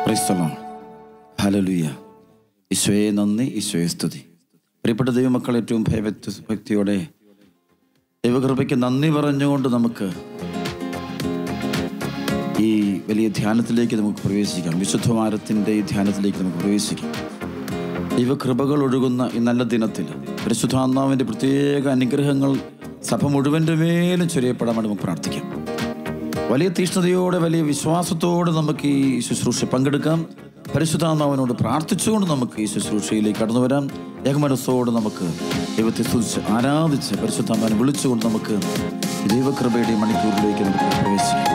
ക്രൈസ്തലോ ഹലലുയ ഈശോയെ നന്ദി ഈശോയെ സ്തുതി പ്രിയപ്പെട്ട ദൈവമക്കൾ ഏറ്റവും ഭയഭക്തി ഭക്തിയോടെ ദൈവകൃപയ്ക്ക് നന്ദി പറഞ്ഞുകൊണ്ട് നമുക്ക് ഈ വലിയ ധ്യാനത്തിലേക്ക് നമുക്ക് പ്രവേശിക്കാം വിശുദ്ധവാരത്തിൻ്റെ ഈ ധ്യാനത്തിലേക്ക് നമുക്ക് പ്രവേശിക്കാം ദൈവകൃപകൾ ഒഴുകുന്ന ഈ നല്ല ദിനത്തിൽ പരിശുദ്ധാത്മാവിൻ്റെ പ്രത്യേക അനുഗ്രഹങ്ങൾ സഭ മുഴുവൻ്റെ മേലും ചൊരിയപ്പെടാൻ വേണ്ടി നമുക്ക് പ്രാർത്ഥിക്കാം വലിയ തീഷ്ണതയോടെ വലിയ വിശ്വാസത്തോടെ നമുക്ക് ഈ ശുശ്രൂഷ പങ്കെടുക്കാം പരിശുദ്ധാത്മാവിനോട് പ്രാർത്ഥിച്ചുകൊണ്ട് നമുക്ക് ഈ ശുശ്രൂഷയിലേക്ക് കടന്നു വരാം ഏകമനസ്സോട് നമുക്ക് ദൈവത്തെ സ്തുതിച്ച് ആരാധിച്ച് പരിശുദ്ധാത്മാവിനെ വിളിച്ചുകൊണ്ട് നമുക്ക് ഈ ദൈവകൃപയുടെ ഈ മണിക്കൂറിലേക്ക് നമുക്ക് പ്രവേശിക്കാം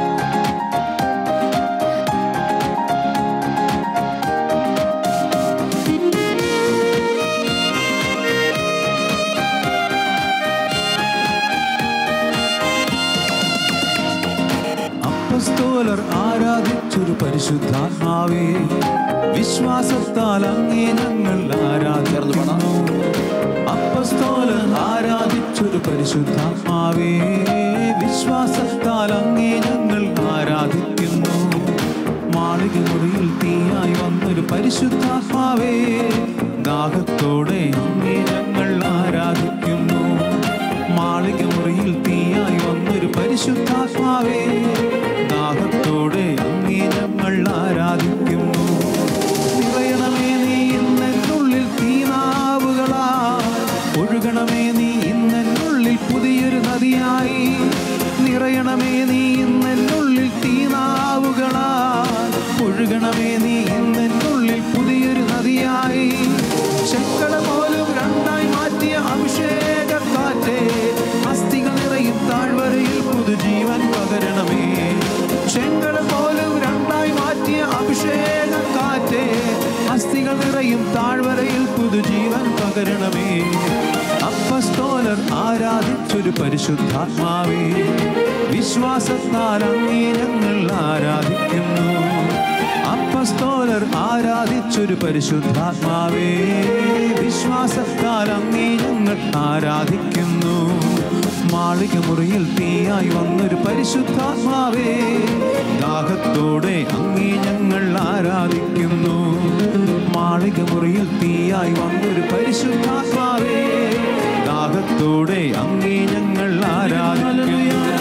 അപ്പസ്തോലർ ആരാധിച്ചൊരു പരിശുദ്ധാത്മാവേ വിശ്വാസത്താൽ അങ്ങേ ഞങ്ങൾ ആരാധിക്കുന്നു അപ്പസ്തോലർ ആരാധിച്ചൊരു പരിശുദ്ധാത്മാവേ വിശ്വാസത്താൽ അങ്ങേ ഞങ്ങൾ ആരാധിക്കുന്നു മാളിക മുറിയിൽ തീയായി വന്നൊരു പരിശുദ്ധാത്മാവേ ദാഹത്തോടെ അങ്ങേ ഞങ്ങൾ ആരാധിക്കുന്നു മാളിക മുറിയിൽ തീയായി വന്നൊരു പരിശുദ്ധാത്മാവേ ദാഹത്തോടെ അങ്ങേ ഞങ്ങൾ ആരാധിക്കുന്നു നിറയണമേ നീ ഇന്നെന്നുള്ളിൽ തീനാവുകളാ ഒഴുകണമേ നീ ഇന്നെന്നുള്ളിൽ പുതിയൊരു നദിയായി നിറയണമേ നീ ഇന്നെന്നുള്ളിൽ തീനാവുകളാ ഒഴുകണമേ നീ ഇന്നെന്നുള്ളിൽ പുതിയൊരു നദിയായി ചെക്കള പോലും രണ്ടായി മാറ്റിയ അഭിഷേക കാറ്റേ അസ്ഥികൾ നിറയും താഴ്വരയിൽ പുതുജീവൻ പകരണമേ ചെങ്കള പോലും രണ്ടായി മാറ്റിയ അഭിഷേക കാറ്റേ അസ്ഥികൾ നിറയും താഴ്വരയിൽ പുതുജീവൻ പകരണമേ അപ്പസ്തോലർ ആരാധിച്ചൊരു പരിശുദ്ധാത്മാവേ വിശ്വാസത്താൽ അങ്ങേ ഞങ്ങൾ ആരാധിക്കുന്നു അപ്പസ്തോലർ ആരാധിച്ചൊരു പരിശുദ്ധാത്മാവേ വിശ്വാസത്താൽ അങ്ങേ ഞങ്ങൾ ആരാധിക്കുന്നു മാളിക മുറിയിൽ തീയായി വന്നൊരു പരിശുദ്ധാത്മാവേ ദാഹത്തോടെ അങ്ങേ ഞങ്ങൾ ആരാധിക്കുന്നു മാളിക മുറിയിൽ തീയായി വന്നൊരു പരിശുദ്ധാത്മാവേ ദാഹത്തോടെ അങ്ങേ ഞങ്ങൾ ആരാധിക്കുന്നു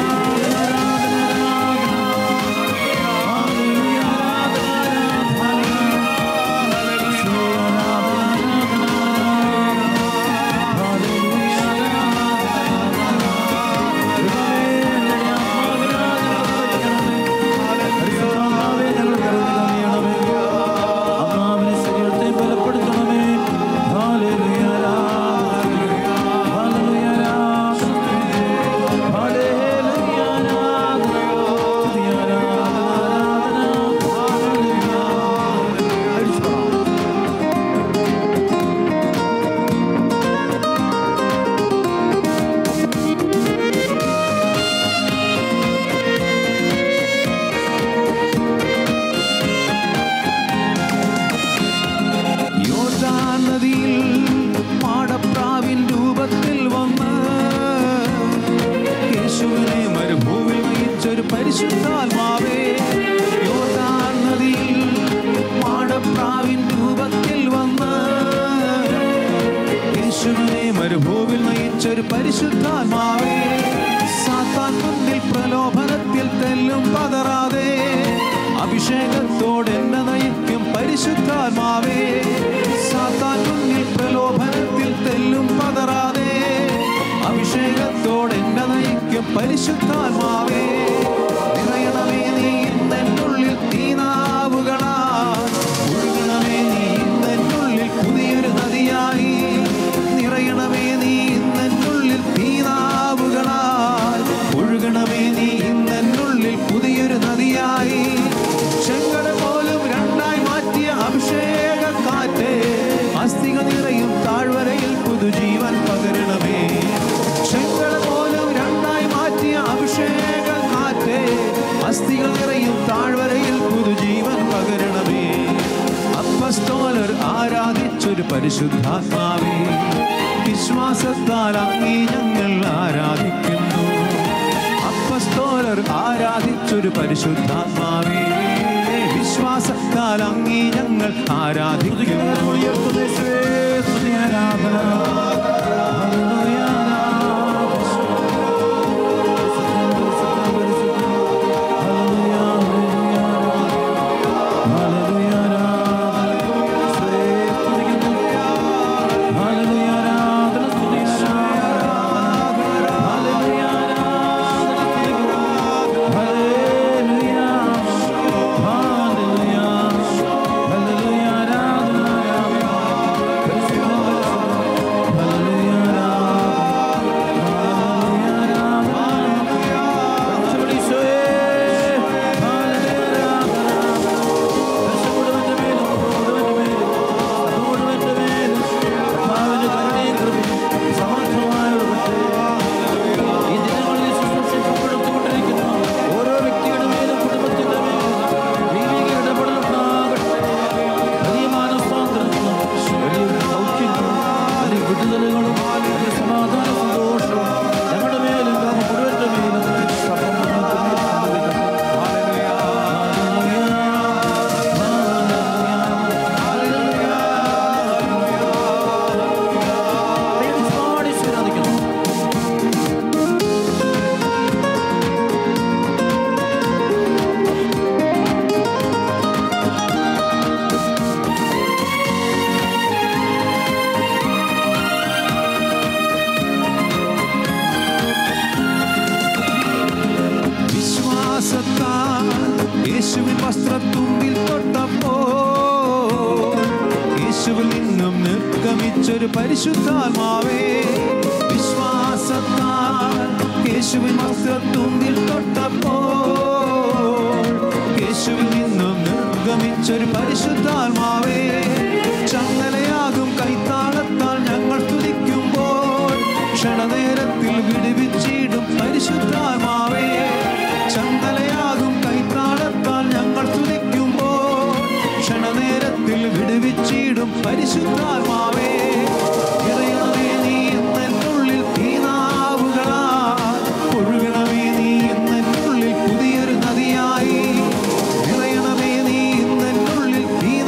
അമ്മാവിനെ ശരീരത്തെ ബലപ്പെടുത്തണമേ ഹാലേലുയ ഹാലേലുയ യോർദാൻ നദിയിൽ മാടപ്രാവിൻ രൂപത്തിൽ വന്ന് യേശുവിനെ മരുഭൂമിൽ നയിച്ചൊരു പരിശുദ്ധാത്മാവേ യോർദാൻ നദിയിൽ മാടപ്രാവിൻ രൂപത്തിൽ വന്ന് യേശുവിനെ മരുഭൂമിൽ നയിച്ചൊരു പരിശുദ്ധാത്മാവേ സാത്താൻ മുന്നിൽ പ്രലോഭനത്തിൽ തെല്ലും പതറാതെ അഭിഷേകത്തോടെ എന്നെ നയിക്കും പരിശുദ്ധാത്മാവേ സാത്താൻ മുന്നിൽ പ്രലോഭനത്തിൽ തെല്ലും പതറാതെ അഭിഷേകത്തോടെ എന്നെ നയിക്കും പരിശുദ്ധാത്മാവേ നിറയണമേ നീ ഇന്നെന്നുള്ളിൽ തീനാവുകളാ ഒഴുകണമേ നീ ഇന്നെന്നുള്ളിൽ പുതിയൊരു നദിയായി നിറയണമേ നീ ഇന്നെന്നുള്ളിൽ തീനാവുകളാൽ ഒഴുകണമേ നീ ഇന്നെന്നുള്ളിൽ പുതിയൊരു നദിയായി ചെങ്കട പോലും രണ്ടായി മാറ്റിയ അഭിഷേക കാറ്റേ അസ്ഥികൾ നിറയും താഴ്വരയിൽ പുതുജീവൻ പകരണമേ ചെങ്കട പോലും രണ്ടായി മാറ്റിയ അഭിഷേക കാറ്റേ അസ്ഥികൾ നിറയും താഴ്വരയിൽ പുതുജീവൻ പകരണമേ അപ്പസ്തോലർ ആരാധിച്ചൊരു പരിശുദ്ധാത്മാവേ വിശ്വാസത്താൽ അങ്ങേ ഞങ്ങൾ ആരാധിക്കുന്നു അപ്പസ്തോലർ ആരാധിച്ചൊരു പരിശുദ്ധാത്മാവേ വിശ്വാസത്താൽ അങ്ങേ ഞങ്ങൾ ആരാധിക്കുന്നു ഓരോ വ്യക്തിയുടെ മേലും കുടുംബത്തിന്റെ മേലും ദൈവിക ഇടപെടലുണ്ടാകട്ടെ വലിയ മാനസാന്തരങ്ങളും വലിയൊരു സൗഖ്യങ്ങളും വലിയ വിടുതലുകളും വലിയ സമാധാന സന്തോഷവും ഞങ്ങളുടെ മേലും ലോകം മുഴുവന്റെ മേലും സഭ മുഴുവന്റെ മേലും സംഭവിക്കട്ടെ. ദൈവം പാടി ആരാധിക്കുന്നു വിശ്വാസത്താൽ യേശുവിൻ വസ്ത്രത്തുമ്പിൽ തൊട്ടപ്പോൾ യേശുവിൽ നിന്നും നിർഗമിച്ചൊരു പരിശുദ്ധാത്മാവേ വിശ്വാസത്താൽ യേശുവിൻ വസ്ത്രത്തുമ്പിൽ തൊട്ടപ്പോൾ യേശുവിൽ നിന്നും നിർഗമിച്ചൊരു പരിശുദ്ധാത്മാവേ ചങ്ങലയാകും കൈത്താളത്താൽ ഞങ്ങൾ തുതിക്കുമ്പോൾ ക്ഷണനേരത്തിൽ വിടുവിച്ചിടും പരിശുദ്ധാത്മാവേ ചങ്ങലയാകും കൈത്താളത്താൽ ഞങ്ങൾ തുതിക്കുമ്പോൾ ക്ഷണനേരത്തിൽ വിടുവിച്ചിടും പരിശുദ്ധാത്മാവേ നിറയണമേ നീ എന്നുള്ളിൽ തീനാവുകളാൽ ഒഴുകണമേ നീ എന്നുള്ളിൽ പുതിയൊരു നദിയായി നിറയണമേ നീ എന്നുള്ളിൽ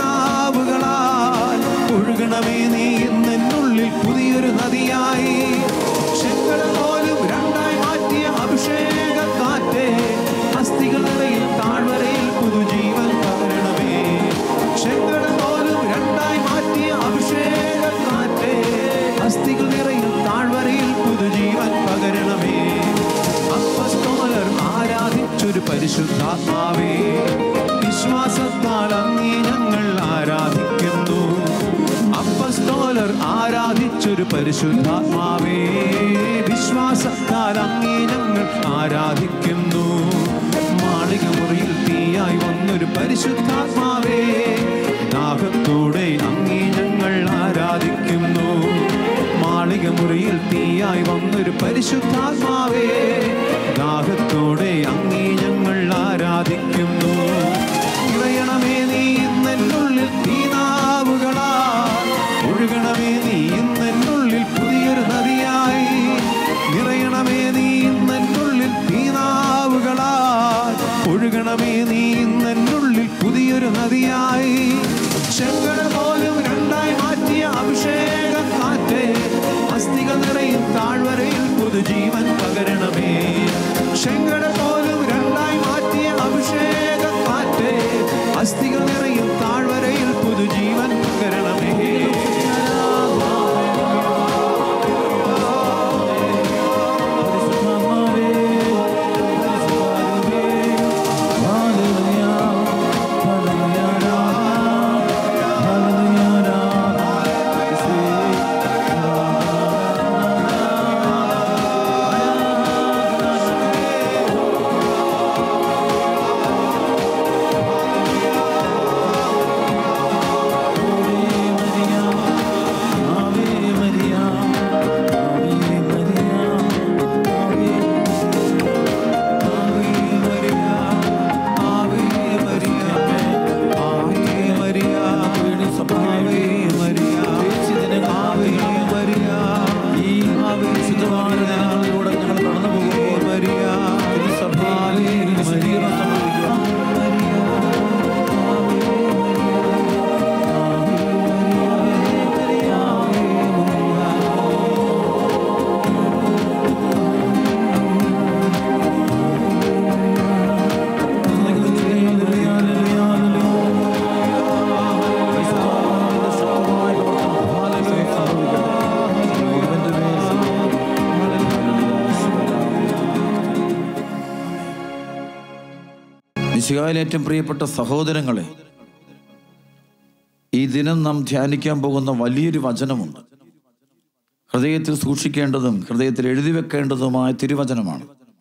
തീനാവുകളാൽ ഒഴുകണമേ നീ എന്നുള്ളിൽ പുതിയൊരു നദിയായി ചെങ്കടൽ പോലും രണ്ടായി മാറ്റിയ അഭിഷേക കാറ്റേ അസ്ഥികൾ നിറയിൽ താഴ്വരയിൽ പുതുജീവൻ പകരണമേ ചെങ്കടൽ പോലും രണ്ടായി മാറ്റിയ അഭിഷേക കാറ്റേ അസ്ഥികൾ നിറയിൽ താഴ്വരയിൽ പുതുജീവൻ പകരണമേ അപ്പസ്തോലർ ആരാധിച്ചൊരു പരിശുദ്ധാത്മാവേ വിശ്വാസത്താൽ അങ്ങേ ഞങ്ങൾ ആരാധിക്കുന്നു അപ്പസ്തോലർ ആരാധിച്ചൊരു പരിശുദ്ധാത്മാവേ വിശ്വാസത്താൽ അങ്ങേ ഞങ്ങൾ ആരാധിക്കുന്നു മാളിക മുറിയിൽ തീയായി വന്നൊരു പരിശുദ്ധാത്മാവേ ദാഹത്തോടെ അങ്ങേ ഞങ്ങൾ ആരാധിക്കുന്നു മാളിക മുറിയിൽ തീയായി വന്നൊരു പരിശുദ്ധാത്മാവേ ദാഹത്തോടെ അങ്ങേ ഞങ്ങൾ ആരാധിക്കുന്നു നിറയണമേ നീ ഇന്നെന്നുള്ളിൽ തീനാവുകളാ ഒഴുകണമേ നീ ഇന്നെന്നുള്ളിൽ പുതിയൊരു നദിയായി നിറയണമേ നീ ഇന്നെന്നുള്ളിൽ തീനാവുകളാ ഒഴുകണമേ നീ ഇന്നെന്നുള്ളിൽ പുതിയൊരു നദിയായി ചെങ്കട പോലും രണ്ടായി മാറ്റിയ അഭിഷേക കാറ്റേ അസ്ഥികൾ നിറയും താഴ്വരയിൽ പുതുജീവൻ പകരണമേ ചെങ്കട പോലും രണ്ടായി മാറ്റിയ അഭിഷേക കാറ്റേ അസ്ഥികൾ നിറയും താഴ്വരയിൽ പുതുജീവൻ പകരണമേ പരിശുദ്ധാത്മാവേ, പരിശുദ്ധാത്മാവേ, ഹല്ലേലൂയ, ഹല്ലേലൂയ, ഹല്ലേലൂയ, ഹല്ലേലൂയ. മിശികായിൽ ഏറ്റവും പ്രിയപ്പെട്ട സഹോദരങ്ങളെ ഈ ദിനം നാം ധ്യാനിക്കാൻ പോകുന്ന വലിയൊരു വചനമുണ്ട് ഹൃദയത്തിൽ സൂക്ഷിക്കേണ്ടതും ഹൃദയത്തിൽ എഴുതി വെക്കേണ്ടതുമായ തിരുവചനമാണ്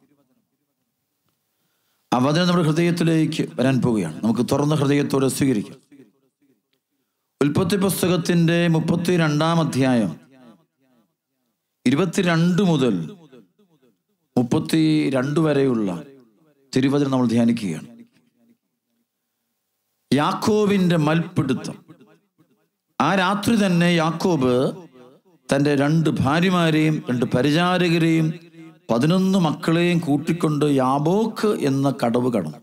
ആ വചനം നമ്മുടെ ഹൃദയത്തിലേക്ക് വരാൻ പോവുകയാണ് നമുക്ക് തുറന്ന ഹൃദയത്തോടെ സ്വീകരിക്കാം ഉൽപ്പത്തി പുസ്തകത്തിന്റെ മുപ്പത്തിരണ്ടാം അധ്യായം ഇരുപത്തിരണ്ട് മുതൽ മുപ്പത്തി രണ്ട് വരെയുള്ള തിരുവചനം നമ്മൾ ധ്യാനിക്കുകയാണ് യാക്കോബിന്റെ മൽപ്പിടുത്തം ആ രാത്രി തന്നെ യാക്കോബ് തന്റെ രണ്ട് ഭാര്യമാരെയും രണ്ട് പരിചാരകരെയും പതിനൊന്ന് മക്കളെയും കൂട്ടിക്കൊണ്ട് യാബോക്ക് എന്ന കടവ് കടന്നു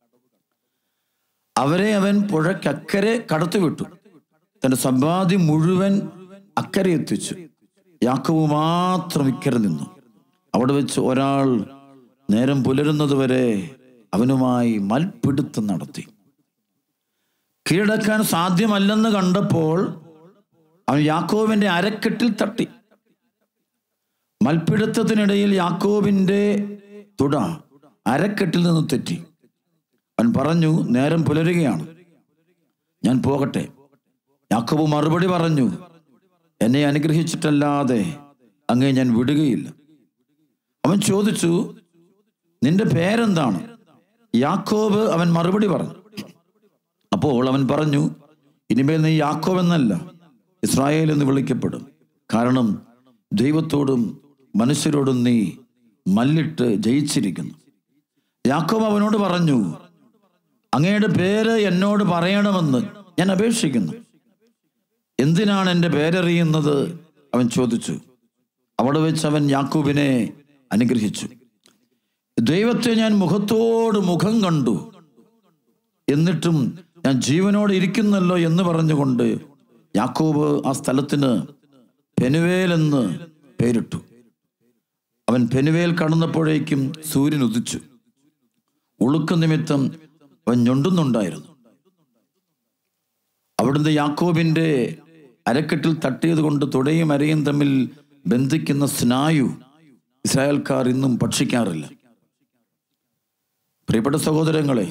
അവരെ അവൻ പുഴയ്ക്കക്കരെ കടത്തിവിട്ടു തന്റെ സമ്പാദ്യം മുഴുവൻ അക്കരെ എത്തിച്ചു യാക്കോബ് മാത്രം ഇക്കരെ നിന്നു അവിടെ വെച്ച് ഒരാൾ നേരം പുലരുന്നതുവരെ അവനുമായി മൽപ്പിടുത്തം നടത്തി കീഴടക്കാൻ സാധ്യമല്ലെന്ന് കണ്ടപ്പോൾ അവൻ യാക്കോബിന്റെ അരക്കെട്ടിൽ തട്ടി മൽപ്പിടുത്തത്തിനിടയിൽ യാക്കോബിന്റെ തുട അരക്കെട്ടിൽ നിന്ന് തെറ്റി അവൻ പറഞ്ഞു നേരം പുലരുകയാണ് ഞാൻ പോകട്ടെ യാക്കോബ് മറുപടി പറഞ്ഞു എന്നെ അനുഗ്രഹിച്ചിട്ടല്ലാതെ അങ്ങേ ഞാൻ വിടുകയില്ല അവൻ ചോദിച്ചു നിന്റെ പേരെന്താണ് യാക്കോബ് അവൻ മറുപടി പറഞ്ഞു അപ്പോൾ അവൻ പറഞ്ഞു ഇനിമേൽ നീ യാക്കോബ് എന്നല്ല ഇസ്രായേൽ എന്ന് വിളിക്കപ്പെടും കാരണം ദൈവത്തോടും മനുഷ്യരോടും നീ മല്ലിട്ട് ജയിച്ചിരിക്കുന്നു യാക്കോബ് അവനോട് പറഞ്ഞു അങ്ങയുടെ പേര് എന്നോട് പറയണമെന്ന് ഞാൻ അപേക്ഷിക്കുന്നു എന്തിനാണ് എൻ്റെ പേരറിയുന്നത് അവൻ ചോദിച്ചു അവിടെ വെച്ച് അവൻ യാക്കൂബിനെ അനുഗ്രഹിച്ചു ദൈവത്തെ ഞാൻ മുഖത്തോട് മുഖം കണ്ടു എന്നിട്ടും ഞാൻ ജീവനോടെ ഇരിക്കുന്നല്ലോ എന്ന് പറഞ്ഞുകൊണ്ട് യാക്കോബ് ആ സ്ഥലത്തിന് പെനുവേൽ എന്ന് പേരിട്ടു അവൻ പെനുവേൽ കടന്നപ്പോഴേക്കും സൂര്യൻ ഉദിച്ചു ഉളുക്ക് നിമിത്തം അവൻ ഞൊണ്ടുന്നുണ്ടായിരുന്നു അവിടുന്ന് യാക്കോബിന്റെ അരക്കെട്ടിൽ തട്ടിയത് കൊണ്ട് തുടയും അരയും തമ്മിൽ ബന്ധിക്കുന്ന സ്നായു ഇസ്രായേൽക്കാർ ഇന്നും ഭക്ഷിക്കാറില്ല പ്രിയപ്പെട്ട സഹോദരങ്ങളെ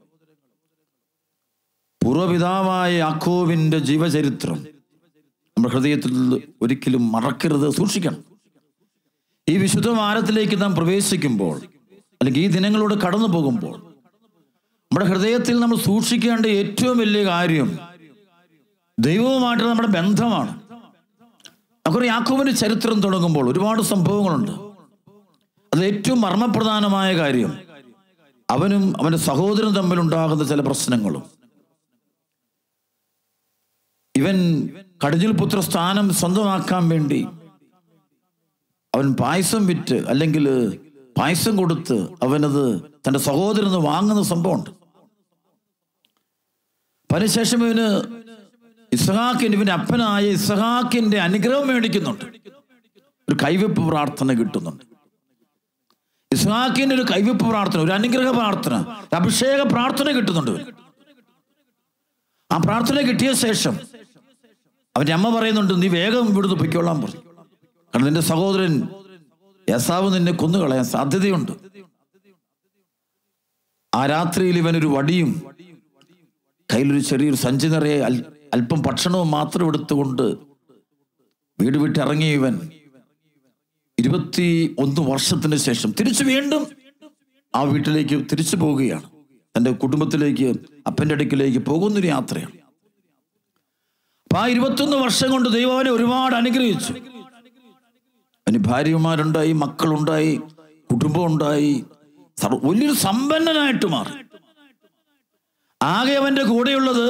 പൂർവപിതാവായ യാക്കോവിന്റെ ജീവചരിത്രം നമ്മുടെ ഹൃദയത്തിൽ ഒരിക്കലും മറക്കരുത് സൂക്ഷിക്കണം ഈ വിശുദ്ധ വാരത്തിലേക്ക് നാം പ്രവേശിക്കുമ്പോൾ അല്ലെങ്കിൽ ഈ ദിനങ്ങളോട് കടന്നു പോകുമ്പോൾ നമ്മുടെ ഹൃദയത്തിൽ നമ്മൾ സൂക്ഷിക്കേണ്ട ഏറ്റവും വലിയ കാര്യം ദൈവവുമായിട്ടുള്ള നമ്മുടെ ബന്ധമാണ് നമുക്കൊരു യാക്കോബിന്റെ ചരിത്രം തുടങ്ങുമ്പോൾ ഒരുപാട് സംഭവങ്ങളുണ്ട് അത് ഏറ്റവും മർമ്മപ്രധാനമായ കാര്യം അവനും അവന്റെ സഹോദരനും തമ്മിലുണ്ടാകുന്ന ചില പ്രശ്നങ്ങളും ഇവൻ കടിഞ്ഞിൽ പുത്ര സ്ഥാനം സ്വന്തമാക്കാൻ വേണ്ടി അവൻ പായസം വിറ്റ് അല്ലെങ്കിൽ പായസം കൊടുത്ത് അവനത് തന്റെ സഹോദരന് വാങ്ങുന്ന സംഭവമുണ്ട് അതിനുശേഷം ഇവന് ഇസഹാക്കിന്റെ ഇവന്റെ അപ്പനായ ഇസഹാക്കിന്റെ അനുഗ്രഹം മേടിക്കുന്നുണ്ട് ഒരു കൈവെപ്പ് പ്രാർത്ഥന കിട്ടുന്നുണ്ട് ഇസ്ഹാക്കിന്റെ ഒരു കൈവെപ്പ് പ്രാർത്ഥന ഒരു അനുഗ്രഹ പ്രാർത്ഥന ഒരു അഭിഷേക പ്രാർത്ഥന കിട്ടുന്നുണ്ട് ഇവന്. ആ പ്രാർത്ഥന കിട്ടിയ ശേഷം അവന്റെ അമ്മ പറയുന്നുണ്ട് നീ വേഗം ഇവിടുന്ന് പൊയ്ക്കോളാൻ പറഞ്ഞു കാരണം നിന്റെ സഹോദരൻ യസാവ് നിന്നെ കൊന്നുകളയാൻ സാധ്യതയുണ്ട് ആ രാത്രിയിൽ ഇവനൊരു വടിയും കയ്യിലൊരു ചെറിയൊരു സഞ്ചി നിറയെ അൽ- അല്പം ഭക്ഷണവും മാത്രം എടുത്തുകൊണ്ട് വീട് വിട്ടിറങ്ങിയ ഇവൻ ഇരുപത്തി ഒന്ന് വർഷത്തിന് ശേഷം തിരിച്ചു വീണ്ടും ആ വീട്ടിലേക്ക് തിരിച്ചു പോവുകയാണ് തന്റെ കുടുംബത്തിലേക്ക് അപ്പന്റെ അടുക്കിലേക്ക് പോകുന്നൊരു യാത്രയാണ് അപ്പൊ ആ ഇരുപത്തൊന്ന് വർഷം കൊണ്ട് ദൈവം അവനെ ഒരുപാട് അനുഗ്രഹിച്ചു അവന് ഭാര്യമാരുണ്ടായി മക്കളുണ്ടായി കുടുംബം ഉണ്ടായി സർവ- വലിയൊരു സമ്പന്നനായിട്ട് മാറി ആകെ അവന്റെ കൂടെയുള്ളത്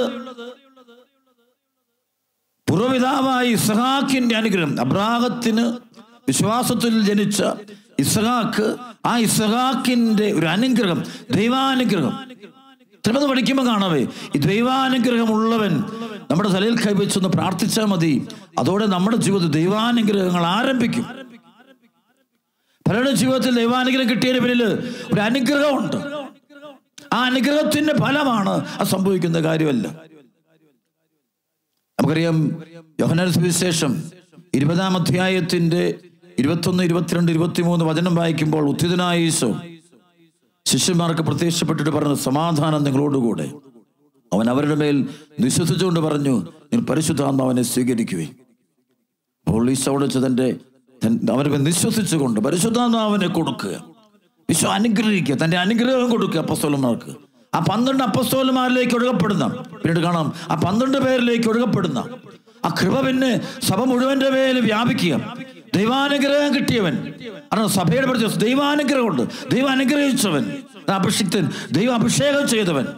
പുറപിതാവായ ഇസഹാക്കിന്റെ അനുഗ്രഹം അബ്രാഹത്തിന് വിശ്വാസത്തിൽ ജനിച്ച ഇസഹാക്ക് ആ ഇസഹാക്കിന്റെ ഒരു അനുഗ്രഹം ദൈവാനുഗ്രഹം ചിലത് പഠിക്കുമ്പോൾ കാണാവേ ഈ ദൈവാനുഗ്രഹം ഉള്ളവൻ നമ്മുടെ തലയിൽ കൈവച്ചൊന്ന് പ്രാർത്ഥിച്ചാൽ മതി അതോടെ നമ്മുടെ ജീവിതത്തിൽ ദൈവാനുഗ്രഹങ്ങൾ ആരംഭിക്കും പലരുടെ ജീവിതത്തിൽ ദൈവാനുഗ്രഹം കിട്ടിയതിന് പിന്നിൽ ഒരു അനുഗ്രഹമുണ്ട് ആ അനുഗ്രഹത്തിന്റെ ഫലമാണ് അത് സംഭവിക്കുന്ന കാര്യമല്ല നമുക്കറിയാം യോഹനാൻ സുവിശേഷം ഇരുപതാം അധ്യായത്തിന്റെ ഇരുപത്തൊന്ന് ഇരുപത്തിരണ്ട് ഇരുപത്തിമൂന്ന് വചനം വായിക്കുമ്പോൾ ഉത്തിതനായ ഈശോ ശിഷ്യന്മാർക്ക് പ്രത്യക്ഷപ്പെട്ടിട്ട് പറഞ്ഞു സമാധാനം നിങ്ങളോടുകൂടെ അവൻ അവരുടെ മേൽ വിശ്വസിച്ചുകൊണ്ട് പറഞ്ഞു നിങ്ങൾ പരിശുദ്ധാത്മാവനെ സ്വീകരിക്കുവേ അപ്പോൾ ഈശോ അവിടെ വെച്ച് തൻ്റെ തൻ- അവരെ മേൽ വിശ്വസിച്ചുകൊണ്ട് പരിശുദ്ധാത്മാവിനെ കൊടുക്കുക വിശ്വ അനുഗ്രഹിക്കുക തൻ്റെ അനുഗ്രഹം കൊടുക്കുക അപ്പസ്തോലന്മാർക്ക് ആ പന്ത്രണ്ട് അപ്പസ്തോലന്മാരിലേക്ക് ഒഴുകപ്പെടുന്ന പിന്നീട് കാണാം ആ പന്ത്രണ്ട് പേരിലേക്ക് ഒഴുകപ്പെടുന്ന ആ കൃപ പിന്നെ സഭ മുഴുവന്റെ മേൽ വ്യാപിക്കുക ദൈവാനുഗ്രഹം കിട്ടിയവൻ കാരണം സഭയുടെ പ്രതി ദൈവാനുഗ്രഹമുണ്ട് ദൈവം അനുഗ്രഹിച്ചവൻ അഭിഷിക്തൻ ദൈവം അഭിഷേകം ചെയ്തവൻ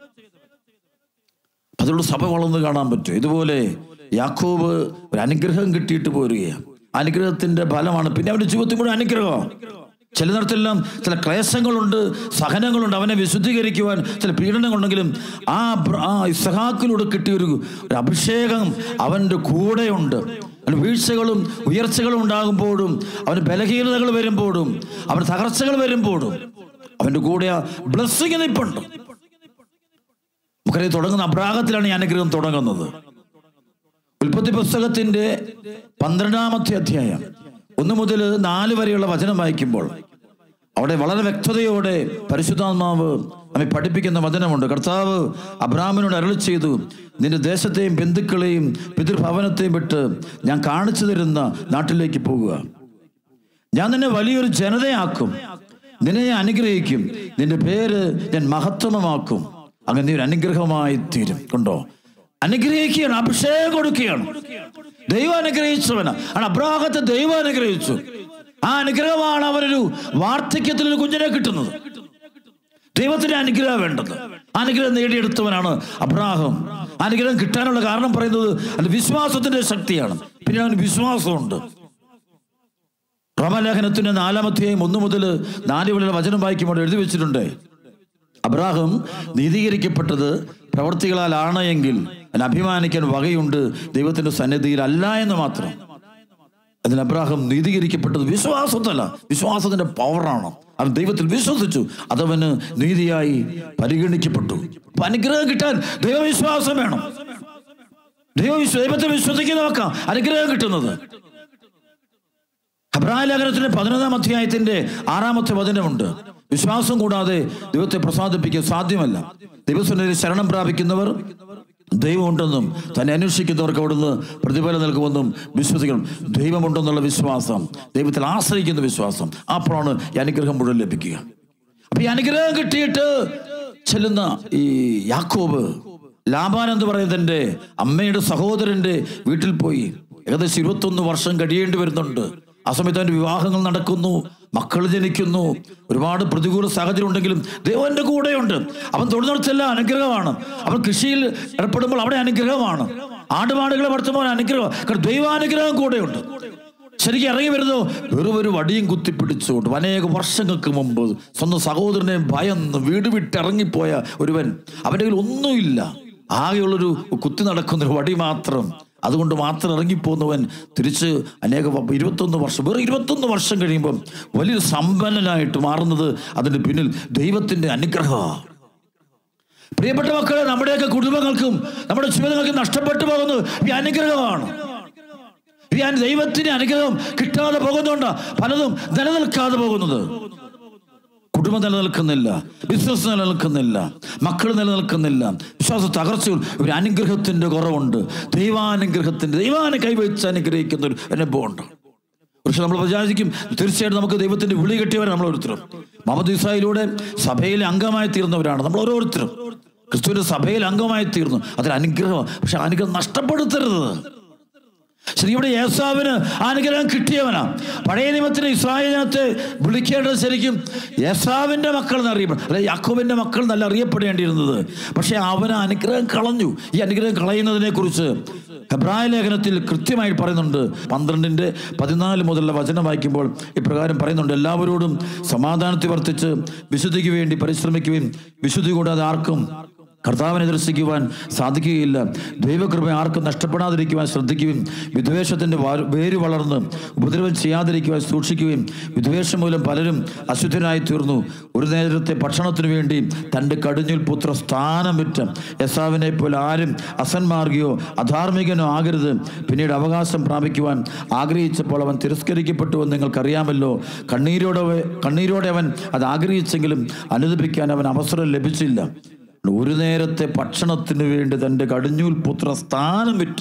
അതുകൊണ്ട് സഭ വളർന്ന് കാണാൻ പറ്റും ഇതുപോലെ യാക്കോബ് ഒരു അനുഗ്രഹം കിട്ടിയിട്ട് പോരുകയാണ് അനുഗ്രഹത്തിന്റെ ഫലമാണ് പിന്നെ അവന്റെ ജീവിതത്തിൽ കൂടെ അനുഗ്രഹം ചിലയിടത്തെല്ലാം ചില ക്ലേശങ്ങളുണ്ട് സഹനങ്ങളുണ്ട് അവനെ വിശുദ്ധീകരിക്കുവാൻ ചില പീഡനങ്ങളുണ്ടെങ്കിലും ആ ബ്ര- ആ ഇസഹാക്കിലൂടെ കിട്ടിയ ഒരു ഒരു അഭിഷേകം അവൻ്റെ കൂടെയുണ്ട് അവന് വീഴ്ചകളും ഉയർച്ചകളും ഉണ്ടാകുമ്പോഴും അവന് ബലഹീനതകൾ വരുമ്പോഴും അവന് തകർച്ചകൾ വരുമ്പോഴും അവൻ്റെ കൂടെ ആ ബ്ലെസ്സിങ് നിൽപ്പുണ്ട് നമുക്കറിയാം തുടങ്ങുന്ന അബ്രാഹത്തിലാണ് ഈ അനുഗ്രഹം തുടങ്ങുന്നത് ഉൽപ്പത്തി പുസ്തകത്തിന്റെ പന്ത്രണ്ടാമത്തെ അധ്യായം ഒന്ന് മുതൽ നാല് വരെയുള്ള വചനം വായിക്കുമ്പോൾ അവിടെ വളരെ വ്യക്തതയോടെ പരിശുദ്ധാത്മാവ് നമ്മെ പഠിപ്പിക്കുന്ന വചനമുണ്ട് കർത്താവ് അബ്രാഹ്മിനോട് അരളി ചെയ്തു നിന്റെ ദേശത്തെയും ബന്ധുക്കളെയും പിതൃഭവനത്തെയും വിട്ട് ഞാൻ കാണിച്ചു തരുന്ന നാട്ടിലേക്ക് പോകുക ഞാൻ നിന്നെ വലിയൊരു ജനതയാക്കും നിന്നെ ഞാൻ അനുഗ്രഹിക്കും നിന്റെ പേര് ഞാൻ മഹത്വമാക്കും അങ്ങനെ നീ ഒരു അനുഗ്രഹമായി തീരും കണ്ടോ അനുഗ്രഹിക്കുകയാണ് അഭിഷേകം കൊടുക്കുകയാണ് ദൈവം അനുഗ്രഹിച്ചവനാ ആണ് അബ്രാഹത്തെ ദൈവം അനുഗ്രഹിച്ചു ആ അനുഗ്രഹമാണ് അവനൊരു വാർദ്ധക്യത്തിൽ ഒരു കുഞ്ഞിനെ കിട്ടുന്നത് ദൈവത്തിന്റെ അനുഗ്രഹം വേണ്ടത് അനുഗ്രഹം നേടിയെടുത്തവനാണ് അബ്രാഹം അനുഗ്രഹം കിട്ടാനുള്ള കാരണം പറയുന്നത് അത് വിശ്വാസത്തിന്റെ ശക്തിയാണ് പിന്നെ അവന് വിശ്വാസമുണ്ട് റോമലേഖനത്തിന്റെ നാലാമത്തെയും ഒന്ന് മുതൽ നാല് വരെയുള്ള വചനം വായിക്കുമ്പോൾ എഴുതി വെച്ചിട്ടുണ്ട് അബ്രാഹം നീതീകരിക്കപ്പെട്ടത് പ്രവർത്തികളാലാണ് എങ്കിൽ അതിന് അഭിമാനിക്കാൻ വകയുണ്ട് ദൈവത്തിന്റെ സന്നിധിയിൽ അല്ല എന്ന് മാത്രം അതിന് അബ്രാഹം നീതീകരിക്കപ്പെട്ടത് വിശ്വാസത്തല്ല വിശ്വാസത്തിന്റെ പവറാണ് അവൻ ദൈവത്തിൽ വിശ്വസിച്ചു അതവന് നീതിയായി പരിഗണിക്കപ്പെട്ടു അപ്പൊ അനുഗ്രഹം കിട്ടാൻ ദൈവവിശ്വാസം വേണം ദൈവ ദൈവത്തെ വിശ്വസിക്കുന്നവർക്കാ അനുഗ്രഹം കിട്ടുന്നത് അബ്രായ ലേഖനത്തിന്റെ പതിനൊന്നാം അധ്യായത്തിന്റെ ആറാമത്തെ വചനമുണ്ട് വിശ്വാസം കൂടാതെ ദൈവത്തെ പ്രസാദിപ്പിക്കാൻ സാധ്യമല്ല ദൈവസന്നിധി ശരണം പ്രാപിക്കുന്നവർ ദൈവമുണ്ടെന്നും തന്നെ അന്വേഷിക്കുന്നവർക്ക് അവിടുന്ന് പ്രതിഫലം നൽകുമെന്നും വിശ്വസിക്കണം ദൈവമുണ്ടെന്നുള്ള വിശ്വാസം ദൈവത്തിൽ ആശ്രയിക്കുന്ന വിശ്വാസം അപ്പോഴാണ് ഈ അനുഗ്രഹം മുഴുവൻ ലഭിക്കുക അപ്പൊ ഈ അനുഗ്രഹം കിട്ടിയിട്ട് ചെല്ലുന്ന ഈ യാക്കോബ് ലാബാൻ എന്ന് പറയുന്നതിന്റെ അമ്മയുടെ സഹോദരന്റെ വീട്ടിൽ പോയി ഏകദേശം ഇരുപത്തൊന്ന് വർഷം കഴിയേണ്ടി വരുന്നുണ്ട് ആ സമയത്ത് അവന്റെ വിവാഹങ്ങൾ നടക്കുന്നു മക്കൾ ജനിക്കുന്നു ഒരുപാട് പ്രതികൂല സാഹചര്യം ഉണ്ടെങ്കിലും ദൈവന്റെ കൂടെയുണ്ട് അവൻ തൊഴിലുറച്ചെല്ലാം അനുഗ്രഹമാണ് അവൻ കൃഷിയിൽ ഏർപ്പെടുമ്പോൾ അവിടെ അനുഗ്രഹമാണ് ആടുമാടുകളെ വളർത്തുമ്പോൾ അനുഗ്രഹം കാരണം ദൈവാനുഗ്രഹം കൂടെയുണ്ട് ശരിക്കും ഇറങ്ങി വരുന്നു വെറും ഒരു വടിയും കുത്തിപ്പിടിച്ചുകൊണ്ട് അനേക വർഷങ്ങൾക്ക് മുമ്പ് സ്വന്തം സഹോദരനെ ഭയന്ന് വീട് വിട്ട് ഇറങ്ങിപ്പോയ ഒരുവൻ അവൻ്റെ കയ്യിൽ ഒന്നുമില്ല ആകെയുള്ളൊരു കുത്തി നടക്കുന്ന ഒരു വടി മാത്രം അതുകൊണ്ട് മാത്രം ഇറങ്ങിപ്പോകുന്നവൻ തിരിച്ച് അനേക വ- ഇരുപത്തൊന്ന് വർഷം വെറും ഇരുപത്തൊന്ന് വർഷം കഴിയുമ്പം വലിയൊരു സമ്പന്നനായിട്ട് മാറുന്നത് അതിൻ്റെ പിന്നിൽ ദൈവത്തിൻ്റെ അനുഗ്രഹമാണ് പ്രിയപ്പെട്ട മക്കളെ നമ്മുടെയൊക്കെ കുടുംബങ്ങൾക്കും നമ്മുടെ ജീവിതങ്ങൾക്കും നഷ്ടപ്പെട്ടു പോകുന്നത് ഈ അനുഗ്രഹമാണ് ഈ അനു- ദൈവത്തിന്റെ അനുഗ്രഹം കിട്ടാതെ പോകുന്നുണ്ട് പലതും നിലനിൽക്കാതെ പോകുന്നത് കുടുംബം നിലനിൽക്കുന്നില്ല ബിസിനസ് നിലനിൽക്കുന്നില്ല മക്കൾ നിലനിൽക്കുന്നില്ല വിശ്വാസ തകർച്ചകൾ ഒരു അനുഗ്രഹത്തിന്റെ കുറവുണ്ട് ദൈവാനുഗ്രഹത്തിന്റെ ദൈവാനെ കൈവച്ച് അനുഗ്രഹിക്കുന്ന ഒരു അനുഭവമുണ്ട് പക്ഷെ നമ്മൾ വിചാരിക്കും തീർച്ചയായിട്ടും നമുക്ക് ദൈവത്തിന്റെ വിളി കിട്ടിയവരാണ് നമ്മൾ ഓരോരുത്തരും മുഹമ്മദ് ഇസായിലൂടെ സഭയിലെ അംഗമായി തീർന്നവരാണ് നമ്മൾ ഓരോരുത്തരും ക്രിസ്തുവിന്റെ സഭയിൽ അംഗമായി തീർന്നു അതൊരു അനുഗ്രഹം പക്ഷെ ആ അനുഗ്രഹം നഷ്ടപ്പെടുത്തരുത് ശരി ഇവിടെ യേസാവിന് ആ അനുഗ്രഹം കിട്ടിയവനാ പഴയ നിയമത്തിന് ഇസ്രായേലിനകത്ത് വിളിക്കേണ്ടത് ശരിക്കും യേസാവിന്റെ മക്കൾ എന്നറിയപ്പെടും അല്ലെ യാക്കോബിന്റെ മക്കൾ എന്നല്ല അറിയപ്പെടേണ്ടിയിരുന്നത് പക്ഷെ അവന് അനുഗ്രഹം കളഞ്ഞു ഈ അനുഗ്രഹം കളയുന്നതിനെ കുറിച്ച് ഹെബ്രായ ലേഖനത്തിൽ കൃത്യമായി പറയുന്നുണ്ട് പന്ത്രണ്ടിന്റെ പതിനാല് മുതലുള്ള വചനം വായിക്കുമ്പോൾ ഇപ്രകാരം പറയുന്നുണ്ട് എല്ലാവരോടും സമാധാനത്തെ വർത്തിച്ച് വിശുദ്ധിക്ക് വേണ്ടി പരിശ്രമിക്കുകയും വിശുദ്ധി കൂടാതെ ആർക്കും കർത്താവിനെ ദർശിക്കുവാൻ സാധിക്കുകയില്ല ദൈവകൃപ ആർക്കും നഷ്ടപ്പെടാതിരിക്കുവാൻ ശ്രദ്ധിക്കുകയും വിദ്വേഷത്തിൻ്റെ വാ- വേര് വളർന്ന് ഉപദ്രവം ചെയ്യാതിരിക്കുവാൻ സൂക്ഷിക്കുകയും വിദ്വേഷം മൂലം പലരും അശുദ്ധരായി തീർന്നു ഒരു നേരത്തെ ഭക്ഷണത്തിനു വേണ്ടി തൻ്റെ കടിഞ്ഞുൽ പുത്ര സ്ഥാനം വിറ്റ യസാവിനെ പോലെ ആരും അസന്മാർഗിയോ അധാർമികനോ ആകരുത് പിന്നീട് അവകാശം പ്രാപിക്കുവാൻ ആഗ്രഹിച്ചപ്പോൾ അവൻ തിരസ്കരിക്കപ്പെട്ടുവെന്ന് നിങ്ങൾക്കറിയാമല്ലോ കണ്ണീരോടെ കണ്ണീരോടെ അവൻ അത് ആഗ്രഹിച്ചെങ്കിലും അനുദപിക്കാൻ അവൻ അവസരം ലഭിച്ചില്ല ഒരു നേരത്തെ ഭക്ഷണത്തിന് വേണ്ടി തൻ്റെ കടിഞ്ഞൂൽ പുത്ര സ്ഥാനം വിറ്റ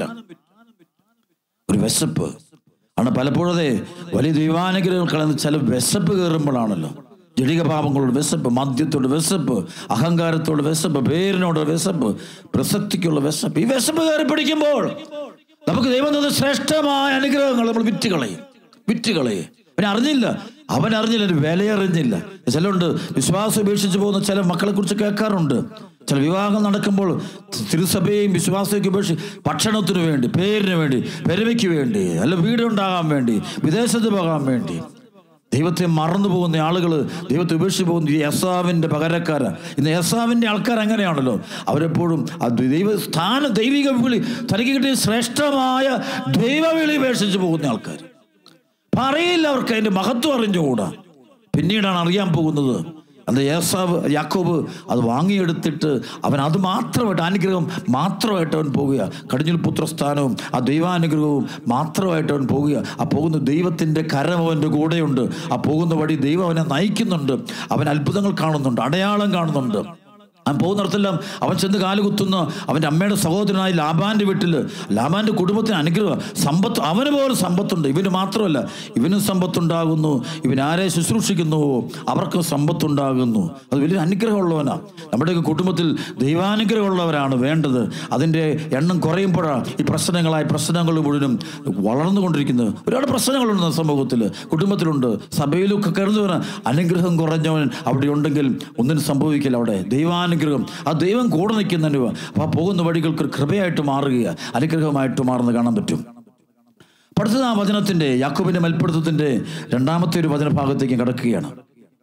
ഒരു വിശപ്പ് ആണ് പലപ്പോഴും അതെ വലിയ ദൈവാനുഗ്രഹങ്ങൾ കളയുന്ന ചില വിശപ്പ് കയറുമ്പോഴാണല്ലോ ജടിക പാപങ്ങളോട് വിശപ്പ് മദ്യത്തോട് വിശപ്പ് അഹങ്കാരത്തോട് വിശപ്പ് പേരിനോട് വിശപ്പ് പ്രസക്തിക്കുള്ള വിശപ്പ് ഈ വിശപ്പ് കയറി പിടിക്കുമ്പോൾ നമുക്ക് ദൈവം തന്ന ശ്രേഷ്ഠമായ അനുഗ്രഹങ്ങൾ നമ്മൾ വിറ്റുകളയും വിറ്റുകളയും അവൻ അറിഞ്ഞില്ല അവൻ അറിഞ്ഞില്ല ഒരു വിലയറിഞ്ഞില്ല ചിലരുണ്ട് വിശ്വാസം ഉപേക്ഷിച്ച് പോകുന്ന ചില മക്കളെ കുറിച്ച് കേൾക്കാറുണ്ട് ചില വിവാഹം നടക്കുമ്പോൾ തിരുസഭയെയും വിശ്വാസമൊക്കെ ഉപേക്ഷിച്ച് ഭക്ഷണത്തിന് വേണ്ടി പേരിന് വേണ്ടി പെരുമയ്ക്ക് വേണ്ടി അല്ല വീടുണ്ടാകാൻ വേണ്ടി വിദേശത്ത് പോകാൻ വേണ്ടി ദൈവത്തെ മറന്നു പോകുന്ന ആളുകൾ ദൈവത്തെ ഉപേക്ഷിച്ച് പോകുന്ന ഈ യസാവിൻ്റെ പകരക്കാര ഇന്ന് യസാവിൻ്റെ ആൾക്കാർ അങ്ങനെയാണല്ലോ അവരെപ്പോഴും ആ ദൈവ സ്ഥാന ദൈവിക വിളി തനിക്ക് കിട്ടിയ ശ്രേഷ്ഠമായ ദൈവവിളി ഉപേക്ഷിച്ച് പോകുന്ന ആൾക്കാർ അപ്പൊ അറിയില്ല അവർക്ക് അതിന്റെ മഹത്വം അറിഞ്ഞുകൂടാ പിന്നീടാണ് അറിയാൻ പോകുന്നത് അന്ന് യേസാവ് യാക്കോബ് അത് വാങ്ങിയെടുത്തിട്ട് അവൻ അത് മാത്രമായിട്ട് അനുഗ്രഹം മാത്രമായിട്ട് അവൻ പോകുക കടിഞ്ഞിൽ പുത്രസ്ഥാനവും ആ ദൈവാനുഗ്രഹവും മാത്രമായിട്ട് അവൻ പോകുക ആ പോകുന്ന ദൈവത്തിൻ്റെ കരം അവൻ്റെ കൂടെയുണ്ട് ആ പോകുന്ന വഴി ദൈവം അവനെ നയിക്കുന്നുണ്ട് അവൻ അത്ഭുതങ്ങൾ കാണുന്നുണ്ട് അടയാളം കാണുന്നുണ്ട് അവൻ പോകുന്നിടത്തെല്ലാം അവൻ ചെന്ന് കാലുകുത്തുന്ന അവൻ്റെ അമ്മയുടെ സഹോദരനായ ലാബാന്റെ വീട്ടിൽ ലാബാന്റെ കുടുംബത്തിന് അനുഗ്രഹം സമ്പത്ത് അവന് പോലെ സമ്പത്തുണ്ട് ഇവന് മാത്രമല്ല ഇവനും സമ്പത്തുണ്ടാകുന്നു ഇവൻ ആരെ ശുശ്രൂഷിക്കുന്നുവോ അവർക്കും സമ്പത്തുണ്ടാകുന്നു അത് വലിയൊരു അനുഗ്രഹമുള്ളവനാണ് നമ്മുടെയൊക്കെ കുടുംബത്തിൽ ദൈവാനുഗ്രഹമുള്ളവരാണ് വേണ്ടത് അതിൻ്റെ എണ്ണം കുറയുമ്പോഴാണ് ഈ പ്രശ്നങ്ങളായി പ്രശ്നങ്ങൾ മുഴുവനും വളർന്നുകൊണ്ടിരിക്കുന്നത് ഒരുപാട് പ്രശ്നങ്ങളുണ്ട് നമ്മുടെ സമൂഹത്തിൽ കുടുംബത്തിലുണ്ട് സഭയിലൊക്കെ കരുതു വരാൻ അനുഗ്രഹം കുറഞ്ഞവൻ അവിടെ ഉണ്ടെങ്കിൽ ഒന്നിനും സംഭവിക്കില്ല അവിടെ ദൈവാനുഗ്രഹം ആ ദൈവം കൂടെ നിൽക്കുന്നതിന് അപ്പോൾ ആ പോകുന്ന വഴികൾക്ക് ഒരു കൃപയായിട്ട് മാറുക അനുഗ്രഹമായിട്ട് മാറുന്നത് കാണാൻ പറ്റും അടുത്തത് ആ വചനത്തിന്റെ യാക്കോബിന്റെ മൽപ്പിടുത്തത്തിന്റെ രണ്ടാമത്തെ ഒരു വചനഭാഗത്തേക്ക് കടക്കുകയാണ്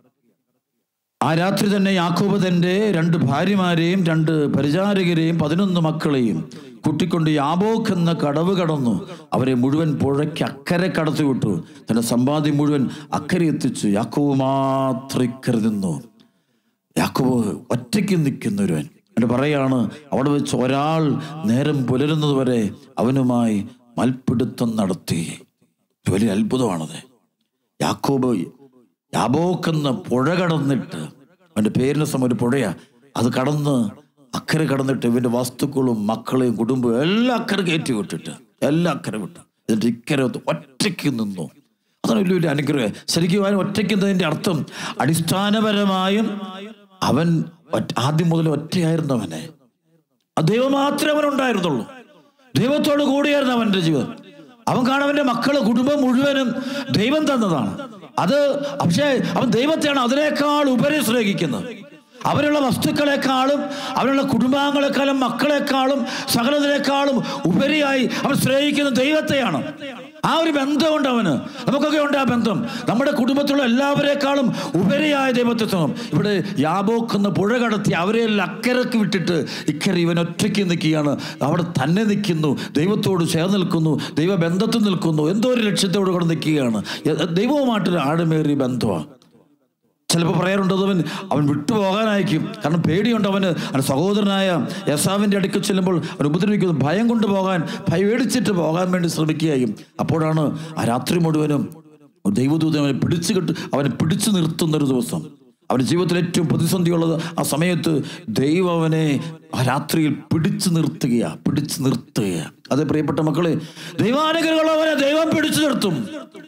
ആ രാത്രി തന്നെ യാക്കോബ് തന്റെ രണ്ട് ഭാര്യമാരെയും രണ്ട് പരിചാരകരെയും പതിനൊന്ന് മക്കളെയും കൂട്ടിക്കൊണ്ട് യാബോക്ക് എന്ന കടവ് കടന്നു അവരെ മുഴുവൻ പുഴയ്ക്ക് അക്കരെ കടത്തി വിട്ടു തന്റെ സമ്പാദ്യം മുഴുവൻ അക്കരെ എത്തിച്ചു യാക്കോബ് മാത്രം ഇക്കരെ നിന്നു യാക്കോബ് ഒറ്റയ്ക്ക് നിൽക്കുന്നൊരുവൻ എന്നിട്ട് പറയാണ് അവിടെ വെച്ച് ഒരാൾ നേരം പുലരുന്നത് വരെ അവനുമായി മൽപ്പിടുത്തം നടത്തി ഒരു വലിയ അത്ഭുതമാണത് യാക്കോബ് യാബോക്കെന്ന പുഴ കടന്നിട്ട് അവൻ്റെ പേരിന് സമയം ഒരു പുഴയാ അത് കടന്ന് അക്കരെ കടന്നിട്ട് ഇവൻ്റെ വസ്തുക്കളും മക്കളെയും കുടുംബവും എല്ലാം അക്കരെ കയറ്റി വിട്ടിട്ട് എല്ലാം അക്കരെ വിട്ടു എന്നിട്ട് ഇക്കരെ ഒറ്റയ്ക്ക് നിന്നു അതാണ് വലിയ വലിയ അനുഗ്രഹം ശരിക്കും അവൻ ഒറ്റയ്ക്ക് എന്നതിൻ്റെ അർത്ഥം അടിസ്ഥാനപരമായും അവൻ ഒറ്റ- ആദ്യം മുതൽ ഒറ്റയായിരുന്നു അവനെ ആ ദൈവം മാത്രമേ അവനുണ്ടായിരുന്നുള്ളൂ ദൈവത്തോട് കൂടിയായിരുന്നു അവൻ്റെ ജീവിതം അവൻ കാണവന്റെ മക്കള് കുടുംബം മുഴുവനും ദൈവം തന്നതാണ് അത് പക്ഷേ അവൻ ദൈവത്തെയാണ് അതിനേക്കാൾ ഉപരി സ്നേഹിക്കുന്നത് അവരുള്ള വസ്തുക്കളെക്കാളും അവരുള്ള കുടുംബാംഗങ്ങളെക്കാളും മക്കളെക്കാളും സകലതിനേക്കാളും ഉപരിയായി അവൻ സ്നേഹിക്കുന്ന ദൈവത്തെയാണ് ആ ഒരു ബന്ധമുണ്ട് അവന് നമുക്കൊക്കെ ഉണ്ട് ആ ബന്ധം നമ്മുടെ കുടുംബത്തിലുള്ള എല്ലാവരെക്കാളും ഉപരിയായ ദൈവത്തെ സ്നേഹം ഇവിടെ യാബോക്കുന്ന പുഴ കടത്തി അവരെ എല്ലാം അക്കരക്ക് വിട്ടിട്ട് ഇക്കരെ ഇവൻ ഒറ്റയ്ക്ക് നിൽക്കുകയാണ് അവിടെ തന്നെ നിൽക്കുന്നു ദൈവത്തോട് ചേർന്ന് നിൽക്കുന്നു ദൈവബന്ധത്തിൽ നിൽക്കുന്നു എന്തോ ഒരു ലക്ഷ്യത്തോട് കൂടെ നിൽക്കുകയാണ് എ- ദൈവവുമായിട്ടൊരു ആടുമേറിയ ബന്ധമാണ് ചിലപ്പോൾ പറയാറുണ്ട് അത് അവൻ അവൻ വിട്ടുപോകാനായിരിക്കും കാരണം പേടിയുണ്ട് അവന് അവൻ സഹോദരനായ യസാവിൻ്റെ അടുക്കൽ ചെല്ലുമ്പോൾ അവൻ ഉപദ്രവിക്കുന്നു ഭയം കൊണ്ട് പോകാൻ ഭയടിച്ചിട്ട് പോകാൻ വേണ്ടി ശ്രമിക്കുകയും അപ്പോഴാണ് ആ രാത്രി മുഴുവനും ദൈവദൂതൻ അവനെ പിടിച്ചു കെട്ട് അവനെ പിടിച്ചു നിർത്തുന്ന ഒരു ദിവസം അവൻ്റെ ജീവിതത്തിൽ ഏറ്റവും പ്രതിസന്ധിയുള്ളത് ആ സമയത്ത് ദൈവം അവനെ ആ രാത്രിയിൽ പിടിച്ചു നിർത്തുകയാ പിടിച്ചു നിർത്തുകയാ അതെ പ്രിയപ്പെട്ട മക്കളെ ദൈവാനുഗ്രഹമുള്ളവനെ ദൈവം പിടിച്ചു നിർത്തും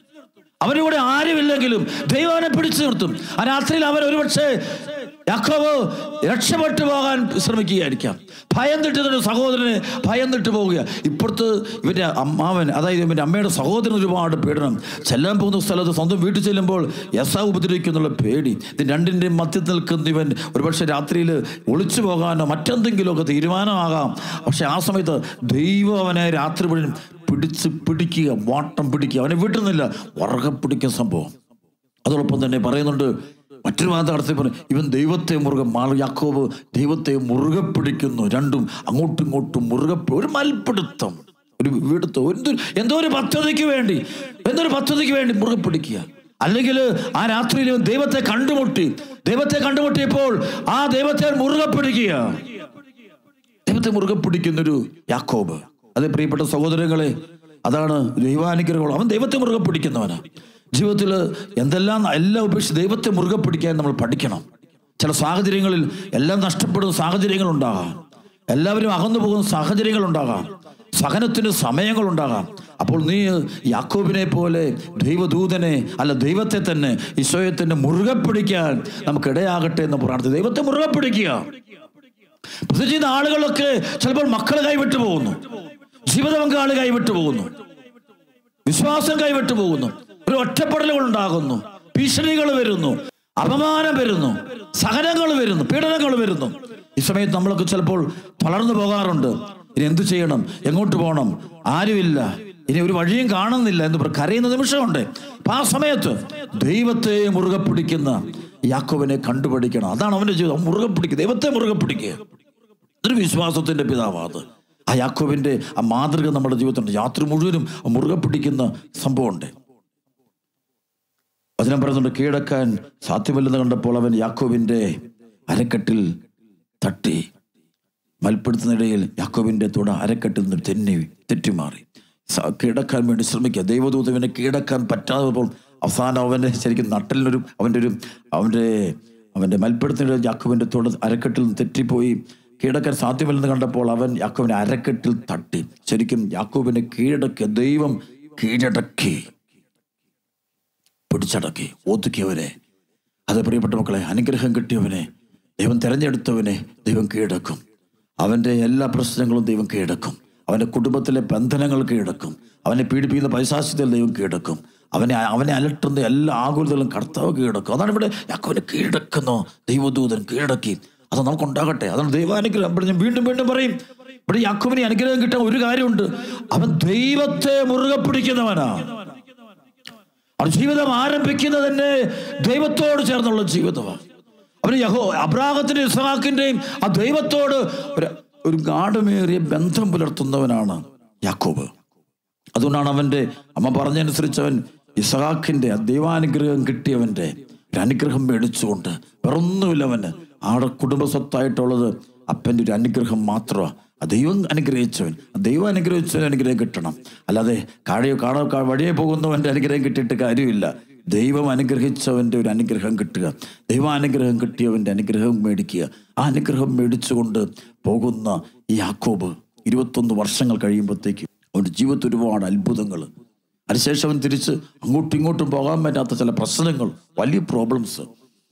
അവരുടെ ആരുമില്ലെങ്കിലും ദൈവം അവനെ പിടിച്ചു നിർത്തും ആ രാത്രിയിൽ അവൻ ഒരുപക്ഷെ യാക്കോബ് രക്ഷപ്പെട്ടു പോകാൻ ശ്രമിക്കുകയായിരിക്കാം ഭയം തെറ്റുന്ന സഹോദരനെ ഭയം തെറ്റു പോവുക ഇപ്പുറത്ത് ഇവന്റെ അമ്മാവൻ അതായത് ഇവന്റെ അമ്മയുടെ സഹോദരൻ ഒരുപാട് പീഡനം ചെല്ലാൻ പോകുന്ന സ്ഥലത്ത് സ്വന്തം വീട്ടിൽ ചെല്ലുമ്പോൾ യസാ ഉപദ്രവിക്കുന്നുള്ള പേടി ഇത് രണ്ടിൻ്റെയും മധ്യത്തിൽ നിൽക്കുന്ന ഇവൻ ഒരുപക്ഷെ രാത്രിയിൽ ഒളിച്ചു പോകാനോ മറ്റെന്തെങ്കിലുമൊക്കെ തീരുമാനമാകാം പക്ഷെ ആ സമയത്ത് ദൈവം അവനെ രാത്രി മുഴുവൻ പിടിച്ച് പിടിക്കുക വാട്ടം പിടിക്കുക അവനെ വിട്ടുന്നില്ല ഉറക്കെ പിടിക്കുന്ന സംഭവം അതോടൊപ്പം തന്നെ പറയുന്നുണ്ട് മറ്റൊരു വാദം നടത്തി പറഞ്ഞു ഇവൻ ദൈവത്തെ മുറുകെ മാർ യാക്കോബ് ദൈവത്തെ മുറുകെ പിടിക്കുന്നു രണ്ടും അങ്ങോട്ടും ഇങ്ങോട്ടും മുറുകെ പി- ഒരു മൽപ്പിടുത്തം ഒരു വീടുത്തോ എന്തോ എന്തോ ഒരു പദ്ധതിക്ക് വേണ്ടി എന്തോ ഒരു പദ്ധതിക്ക് വേണ്ടി മുറുകെ പിടിക്കുക അല്ലെങ്കിൽ ആ രാത്രിയിൽ ഇവൻ ദൈവത്തെ കണ്ടുമുട്ടി ദൈവത്തെ കണ്ടുമുട്ടിയപ്പോൾ ആ ദൈവത്തെ മുറുകെ പിടിക്കുക ദൈവത്തെ മുറുകെ പിടിക്കുന്നൊരു യാക്കോബ് അതെ പ്രിയപ്പെട്ട സഹോദരങ്ങളെ അതാണ് ദൈവാനുഗ്രഹങ്ങൾ അവൻ ദൈവത്തെ മുറുകെ പിടിക്കുന്നവനാ ജീവിതത്തിൽ എന്തെല്ലാം എല്ലാം ഉപേക്ഷിച്ച് ദൈവത്തെ മുറുകെ പിടിക്കാൻ നമ്മൾ പഠിക്കണം ചില സാഹചര്യങ്ങളിൽ എല്ലാം നഷ്ടപ്പെടുന്ന സാഹചര്യങ്ങൾ ഉണ്ടാകാം എല്ലാവരും അകന്നു പോകുന്ന സാഹചര്യങ്ങൾ ഉണ്ടാകാം സഹനത്തിന് സമയങ്ങളുണ്ടാകാം അപ്പോൾ നീ യാക്കോബിനെ പോലെ ദൈവദൂതനെ അല്ല ദൈവത്തെ തന്നെ ഈശോയെ തന്നെ മുറുകെ പിടിക്കാൻ നമുക്ക് ഇടയാകട്ടെ എന്ന് പ്രാർത്ഥിച്ചു ദൈവത്തെ മുറുകെ പിടിക്കുക പ്രത്യേകിച്ച് ഇന്ന് ആളുകളൊക്കെ ചിലപ്പോൾ മക്കൾ കൈവിട്ടു പോകുന്നു ജീവിത പങ്കാളി കൈവിട്ടു പോകുന്നു വിശ്വാസം കൈവിട്ടു പോകുന്നു ഒരു ഒറ്റപ്പെടലുകൾ ഉണ്ടാകുന്നു ഭീഷണികൾ വരുന്നു അപമാനം വരുന്നു സഹനങ്ങൾ വരുന്നു പീഡനങ്ങൾ വരുന്നു ഈ സമയത്ത് നമ്മളൊക്കെ ചിലപ്പോൾ തളർന്നു പോകാറുണ്ട് ഇനി എന്തു ചെയ്യണം എങ്ങോട്ട് പോകണം ആരുമില്ല ഇനി ഒരു വഴിയും കാണുന്നില്ല എന്ന് പറഞ്ഞ് കരയുന്ന നിമിഷമുണ്ട് അപ്പൊ ആ സമയത്ത് ദൈവത്തെ മുറുകെ പിടിക്കുന്ന യാക്കോബിനെ കണ്ടുപിടിക്കണം അതാണ് അവന്റെ ജീവിതം മുറുകെ പിടിക്കുക ദൈവത്തെ മുറുകെ പിടിക്കുക അതൊരു വിശ്വാസത്തിന്റെ പിതാവാ അത് ആ യാക്കോബിന്റെ ആ മാതൃക നമ്മുടെ ജീവിതത്തിലുണ്ട് യാത്ര മുഴുവനും ആ മുറുകെ പിടിക്കുന്ന സംഭവമുണ്ട് വചനം പറയുന്നുണ്ട് കീഴടക്കാൻ സാധ്യമല്ലെന്ന് കണ്ടപ്പോൾ അവൻ യാക്കോബിന്റെ അരക്കെട്ടിൽ തട്ടി മൽപ്പെടുത്തുന്നിടയിൽ യാക്കോബിന്റെ തുട അരക്കെട്ടിൽ നിന്ന് തെന്നി തെറ്റിമാറി സ- കീഴടക്കാൻ വേണ്ടി ശ്രമിക്കുക ദൈവദൂതവിനെ കീഴടക്കാൻ പറ്റാതെ പോൾ അവസാനം അവന്റെ ശരിക്കും നട്ടലിനൊരു അവന്റെ ഒരു അവന്റെ അവന്റെ മൽപ്പെടുത്തുന്ന യാക്കോബിന്റെ തുട അരക്കെട്ടിൽ നിന്ന് തെറ്റിപ്പോയി കീഴടക്കാൻ സാധ്യമല്ലെന്ന് കണ്ടപ്പോൾ അവൻ യാക്കോബിനെ അരക്കെട്ടിൽ തട്ടി ശരിക്കും യാക്കോബിനെ കീഴടക്കിയ ദൈവം കീഴടക്കി പിടിച്ചടക്കി ഒതുക്കിയവനെ അത് പ്രിയപ്പെട്ട മക്കളെ അനുഗ്രഹം കിട്ടിയവനെ ദൈവം തിരഞ്ഞെടുത്തവനെ ദൈവം കീഴടക്കും അവൻ്റെ എല്ലാ പ്രശ്നങ്ങളും ദൈവം കീഴടക്കും അവൻ്റെ കുടുംബത്തിലെ ബന്ധനങ്ങൾ കീഴടക്കും അവനെ പീഡിപ്പിക്കുന്ന പൈശാസ്യത്തിൽ ദൈവം കീഴടക്കും അവനെ അവനെ അലട്ടുന്ന എല്ലാ ആകുലതകളും കർത്താവ് കീഴടക്കും അതാണ് ഇവിടെ യാക്കോവിനെ കീഴടക്കുന്നു ദൈവദൂതൻ കീഴടക്കി അത് നമുക്കുണ്ടാകട്ടെ അതാണ് ദൈവാനുഗ്രഹം ഇവിടെ ഞാൻ വീണ്ടും വീണ്ടും പറയും ഇവിടെ യാക്കോവിനെ അനുഗ്രഹം കിട്ടാൻ ഒരു കാര്യമുണ്ട് അവൻ ദൈവത്തെ മുറുകെ പിടിക്കുന്നവനാ അവൻ ജീവിതം ആരംഭിക്കുന്നത് തന്നെ ദൈവത്തോട് ചേർന്നുള്ള ജീവിതമാണ് അവന് യഹോ അബ്രാഹത്തിന്റെ ഇസ്ഹാക്കിന്റെയും ആ ദൈവത്തോട് ഒരു ഒരു ഗാഠമേറിയ ബന്ധം പുലർത്തുന്നവനാണ് യാക്കോബ് അതുകൊണ്ടാണ് അവന്റെ അമ്മ പറഞ്ഞതനുസരിച്ച് അവൻ ഇസഹാക്കിന്റെ ആ ദൈവാനുഗ്രഹം കിട്ടിയവന്റെ ഒരു അനുഗ്രഹം മേടിച്ചുകൊണ്ട് വേറൊന്നുമില്ല അവന് ആടെ കുടുംബ സ്വത്തായിട്ടുള്ളത് അപ്പൻ്റെ ഒരു അനുഗ്രഹം മാത്രമാണ് ആ ദൈവം അനുഗ്രഹിച്ചവൻ ആ ദൈവം അനുഗ്രഹിച്ചവൻ അനുഗ്രഹം കിട്ടണം അല്ലാതെ കാഴയോ കാണോ കാ- വഴിയെ പോകുന്നവൻ്റെ അനുഗ്രഹം കിട്ടിയിട്ട് കാര്യമില്ല ദൈവം അനുഗ്രഹിച്ചവൻ്റെ ഒരു അനുഗ്രഹം കിട്ടുക ദൈവാനുഗ്രഹം കിട്ടിയവൻ്റെ അനുഗ്രഹം മേടിക്കുക ആ അനുഗ്രഹം മേടിച്ചുകൊണ്ട് പോകുന്ന ഈ യാക്കോബ് ഇരുപത്തൊന്ന് വർഷങ്ങൾ കഴിയുമ്പോഴത്തേക്ക് അവൻ്റെ ജീവിതത്തിൽ ഒരുപാട് അത്ഭുതങ്ങൾ അതിനുശേഷം അവൻ തിരിച്ച് അങ്ങോട്ടും ഇങ്ങോട്ടും പോകാൻ പറ്റാത്ത ചില പ്രശ്നങ്ങൾ വലിയ പ്രോബ്ലംസ്